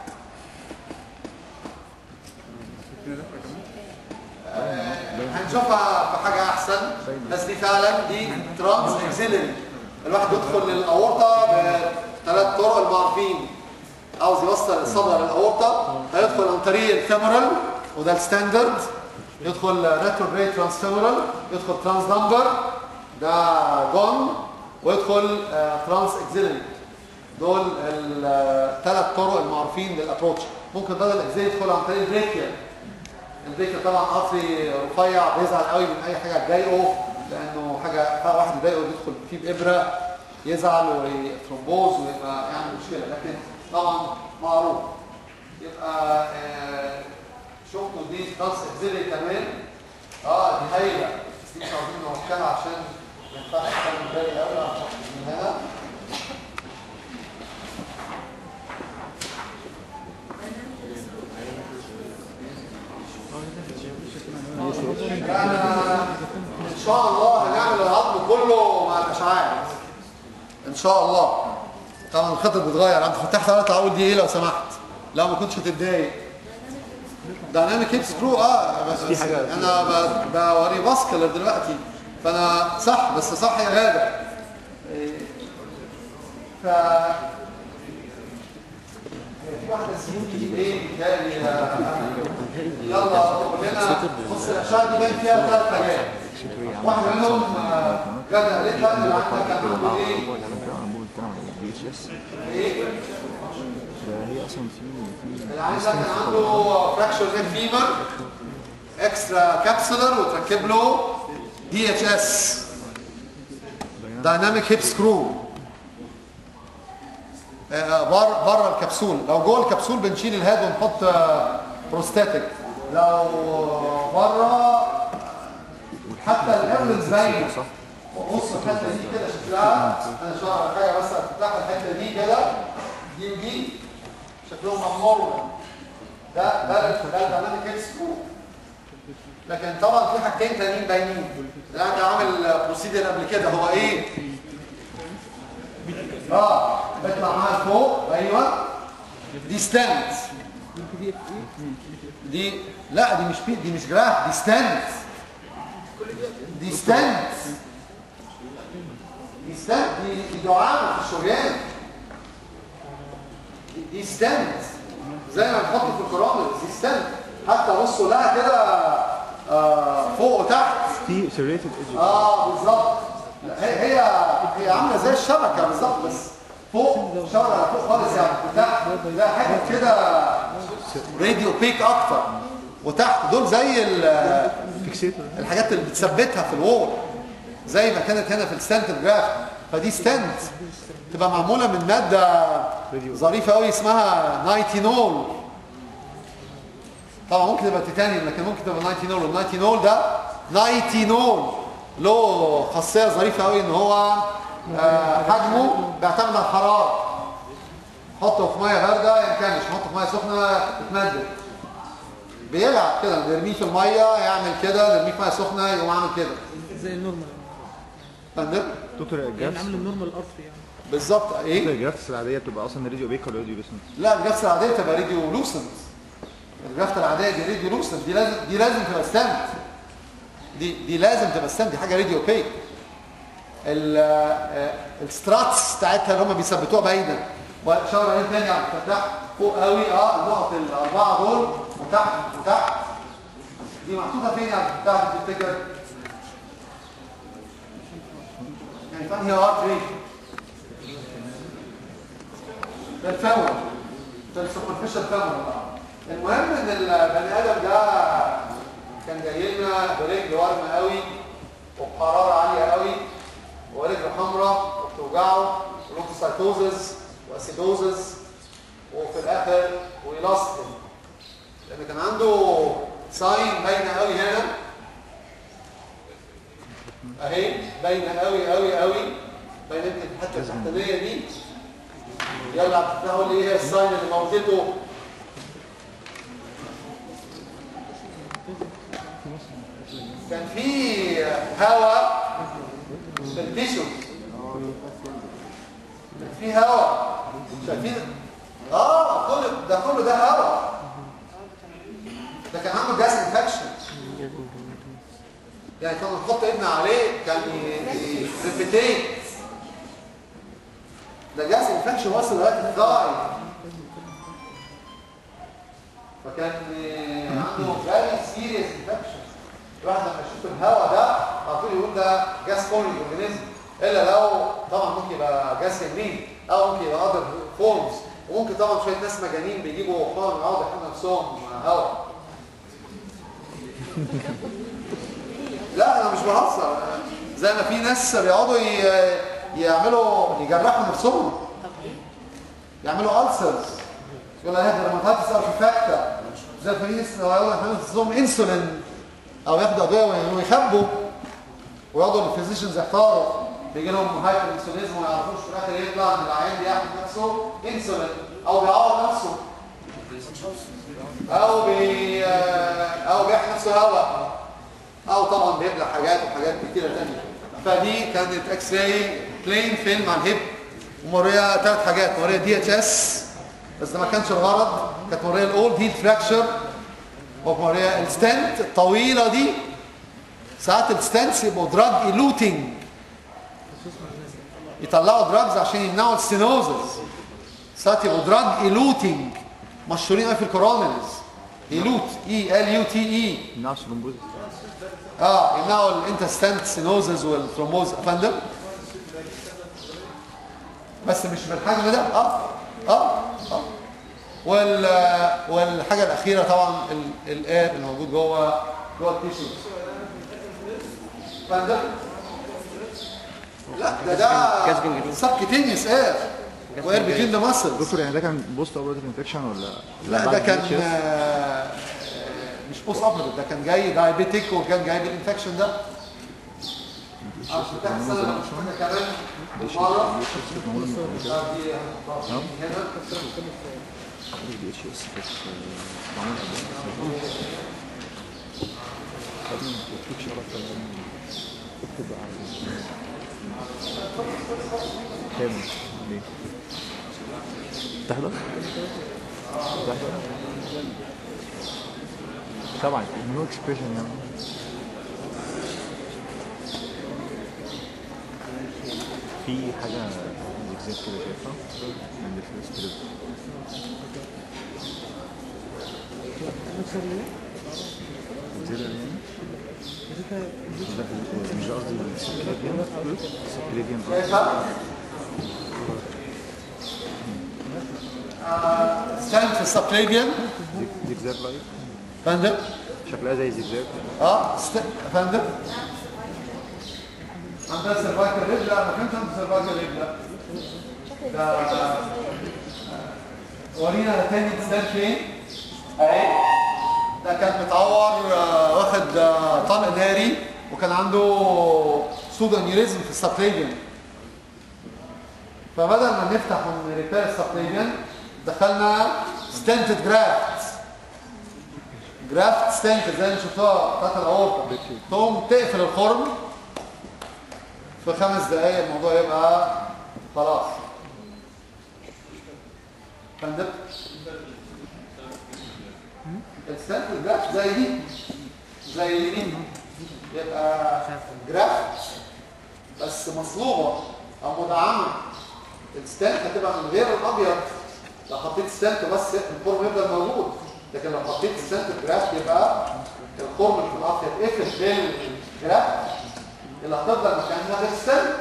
آه، هنشوفها في حاجه احسن بس دي فعلا دي ترانس اكسيلري الواحد يدخل للاورطه بثلاث طرق المعروفين عاوز يوصل الصدر للاورطه هيدخل عن طريق الفيمورال وده الستاندرد يدخل ريتروجريد ترانسفيمورال يدخل ترانس دمبر ده جون ويدخل ترانس اكزيلري دول الثلاث طرق المعروفين للابروتش ممكن بدل الاكزيلري يدخل عن طريق البريكيال البيكر طبعا قطري رفيع بيزعل قوي من اي حاجه تضايقه لانه حاجه واحد يضايقه يدخل فيه بابره يزعل ويترومبوز ويبقى يعمل مشكله لكن طبعا معروف يبقى آه، شفتوا دي نص اكزيلري كمان اه دي هايله بس دي مش عاوزين نوكلها عشان ما ينفعش تعمل بالي قوي هنحط من هنا يعني ان شاء الله هنعمل العظم كله مع الاشعاعات ان شاء الله طبعا الخطط بتتغير عند فتحت ثلاث اقول دي ايه لو سمحت لو ما كنتش هتتضايق دايناميك هيب سكرو اه بس في حاجه انا ب- بوري باسكلر دلوقتي فانا صح بس صح يا غاده إيه، ف في واحده سيوتي دي ايه بتهيألي يلا كلنا بص الاشعه دي باين فيها ثلاث حاجات واحده منهم آه، غاده قالتها ان عندك كان عنده ايه عمود بتاع البي اتش اس ايه هي اصلا في في العيان ده كان عنده فراكشر نيك فيمر اكسترا كابسولر وتركب له دي اتش اس دايناميك هيب سكرو بره بره الكبسول لو جوه الكبسول بنشيل الهاد ونحط بروستاتيك لو بره حتى الايرلز باين بص الحته دي كده شكلها انا شو على حاجه بس افتح الحته دي كده دي ودي شكلهم ممر ده ده ده دايناميك هيب سكرو لكن طبعا في حاجتين تانيين باينين الان ده عامل بروسيدر قبل كده هو ايه اه بيطلع معاها لفوق ايوه دي ستاند دي لا دي مش بي دي مش جراف دي ستاند دي ستاند دي ستاند دي دي دعامه في الشريان دي- دي ستاند زي ما بنحط في الكرامل دي ستاند حتى بصوا لها كده آه فوق وتحت في سيريتد ايدج اه بالظبط لا، هي هي هي عامله زي الشبكه بالظبط بس فوق الشبكه فوق خالص يعني وتحت ده حاجه كده راديو بيك اكتر وتحت دول زي ال- فيكسيتور الحاجات اللي بتثبتها في الوول زي ما كانت هنا في الستاند جراف فدي ستاند تبقى معموله من ماده ظريفه قوي اسمها نايتينول طبعا ممكن يبقى تيتانيوم لكن ممكن تبقى نايتينول والنايتينول ده نايتينول له خاصيه ظريفه قوي ان هو آه، حجمه بيعتمد على الحراره حطه في ميه بارده ينكمش حطه في ميه سخنه يتمدد بيلعب كده نرميه في الميه يعمل كده نرميه في ميه سخنه يقوم عامل كده زي النورمال فاهم دكتور يعني الجرافس عامل النورمال ارتري يعني بالظبط دكتور ايه الجرافس العاديه بتبقى اصلا راديو بيك ولا راديو ليسنت لا الجافه العاديه تبقى راديو لوسنت الجافه العاديه دي راديو لوسنت دي لازم دي لازم تبقى ستاند دي دي لازم تبقى ستاند دي حاجه راديو بيك ال- آه، الستراتس بتاعتها اللي هم بيثبتوها بعيدا وشاور عليه تاني على الفتح فوق قوي اه النقط الاربعه دول وتحت وتحت دي محطوطه فين يا بتاع تفتكر يعني فين هي ارتري ده الفور ده السوبرفيشال فور بقى المهم ان البني ادم ده كان جاي لنا برجل ورمه قوي وبحراره عاليه قوي ورجل حمراء وبتوجعه ولوكوسايتوزز واسيدوزز وفي الاخر ويلاستين لان كان عنده ساين باينه قوي هنا اهي باينه قوي قوي قوي باينه يمكن الحته التحتانيه دي يلا تفتحوا لي ايه الساين اللي موتته كان في هواء في التيشو كان في هواء شايفين اه كل ده كله ده هواء ده كان عنده جاز انفكشن يعني كنا نحط ابن عليه كان ريبيتيت ده جاز انفكشن وصل لغايه الثاي فكان آه، عنده فيري سيريس انفكشن الواحد لما يشوف الهواء ده على طول يقول ده جاز كورني اورجانيزم الا لو طبعا ممكن يبقى جاز جنين او ممكن يبقى اذر فورمز وممكن طبعا شويه ناس مجانين بيجيبوا حقن يقعدوا يحملوا نفسهم هواء لا انا مش بهزر زي ما في ناس بيقعدوا ي- يعملوا يجرحوا نفسهم يعملوا ألسرز يقول لك هذا روماتايتس ارتفاكتا زي ما في ناس يقولوا يعملوا نفسهم انسولين او ياخدوا ادويه ويخبوا ويقعدوا الفيزيشنز يحتاروا بيجي لهم هايبر انسوليزم وما يعرفوش في الاخر يطلع ان العيان بياخد نفسه انسولين او بيعوض نفسه او بي او بيحمي نفسه هواء او طبعا بيبلع حاجات وحاجات كتيره تانية فدي كانت اكس راي بلين فيلم عن الهيب وموريه ثلاث حاجات موريه دي اتش اس بس ده ما كانش الغرض كانت موريه الاولد هيل فراكشر وموريه الستنت الطويله دي ساعات الستنتس يبقوا دراج ايلوتنج يطلعوا دراجز عشان يمنعوا الستينوزز ساعات يبقوا دراج ايلوتنج مشهورين قوي في الكورونرز ايلوت اي ال يو تي اي نعش ثرومبوزس اه يمنعوا الانتستنت سينوزز والثرومبوز افندم بس مش بالحجم ده اه اه اه وال والحاجه الاخيره طبعا الاير اللي موجود جوه جوه التيشوز افندم لا ده ده جاذب سبكتينيوس اير واير بيتوين ذا ماسلز دكتور يعني ده كان بوست اوبريتيف انفكشن ولا لا ده كان آه، مش بوست اوبريتيف ده كان جاي دايابيتيك وكان جاي بالانفكشن ده عشان تحصل لما شفنا كمان مره دي هنا دي اتش اس كانت معمول قبل خدنا الفيكشن اكتر اكتب على كام ليه؟ تحضر؟ تحضر؟ طبعا نو اكسبريشن يعني في حاجة زجزاج كده شايفها عند الفيس كده زيادة يعني مش قصدي السكليفيان السكليفيان شايفها ستاند في السبكليفيان زجزاج لايف فندم شكلها زي زجزاج اه است... فندم عندها سيرفايكال ريب لا ما كانش عنده سيرفايكال ريب لا ده آه، ورينا تاني ستاند فين اهي ده كان متعور آه، واخد آه، طلق ناري وكان عنده سودو انيوريزم في السبكليفيان فبدل ما نفتح ونريبير السبكليفيان دخلنا ستنتد جرافت جرافت ستنت زي اللي شفتوها بتاعت الاورطه تقوم تقفل الخرم في خمس دقايق الموضوع يبقى خلاص فندم الستنت الجرافت زي دي زي دي يبقى جرافت بس مصلوبه او مدعمه الستنت هتبقى من غير الابيض لو حطيت ستنت بس الخرم يفضل موجود لكن لو حطيت ستنت جرافت يبقى الخرم اللي في الابيض يقفل بالجرافت اللي هتفضل مكانها غير ستنت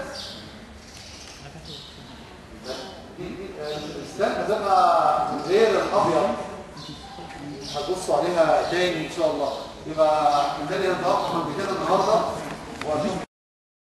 دي دي الستنت هتبقى من غير الابيض هتبصوا عليها تاني ان شاء الله يبقى عندنا نتوقف عند كده النهارده واشوف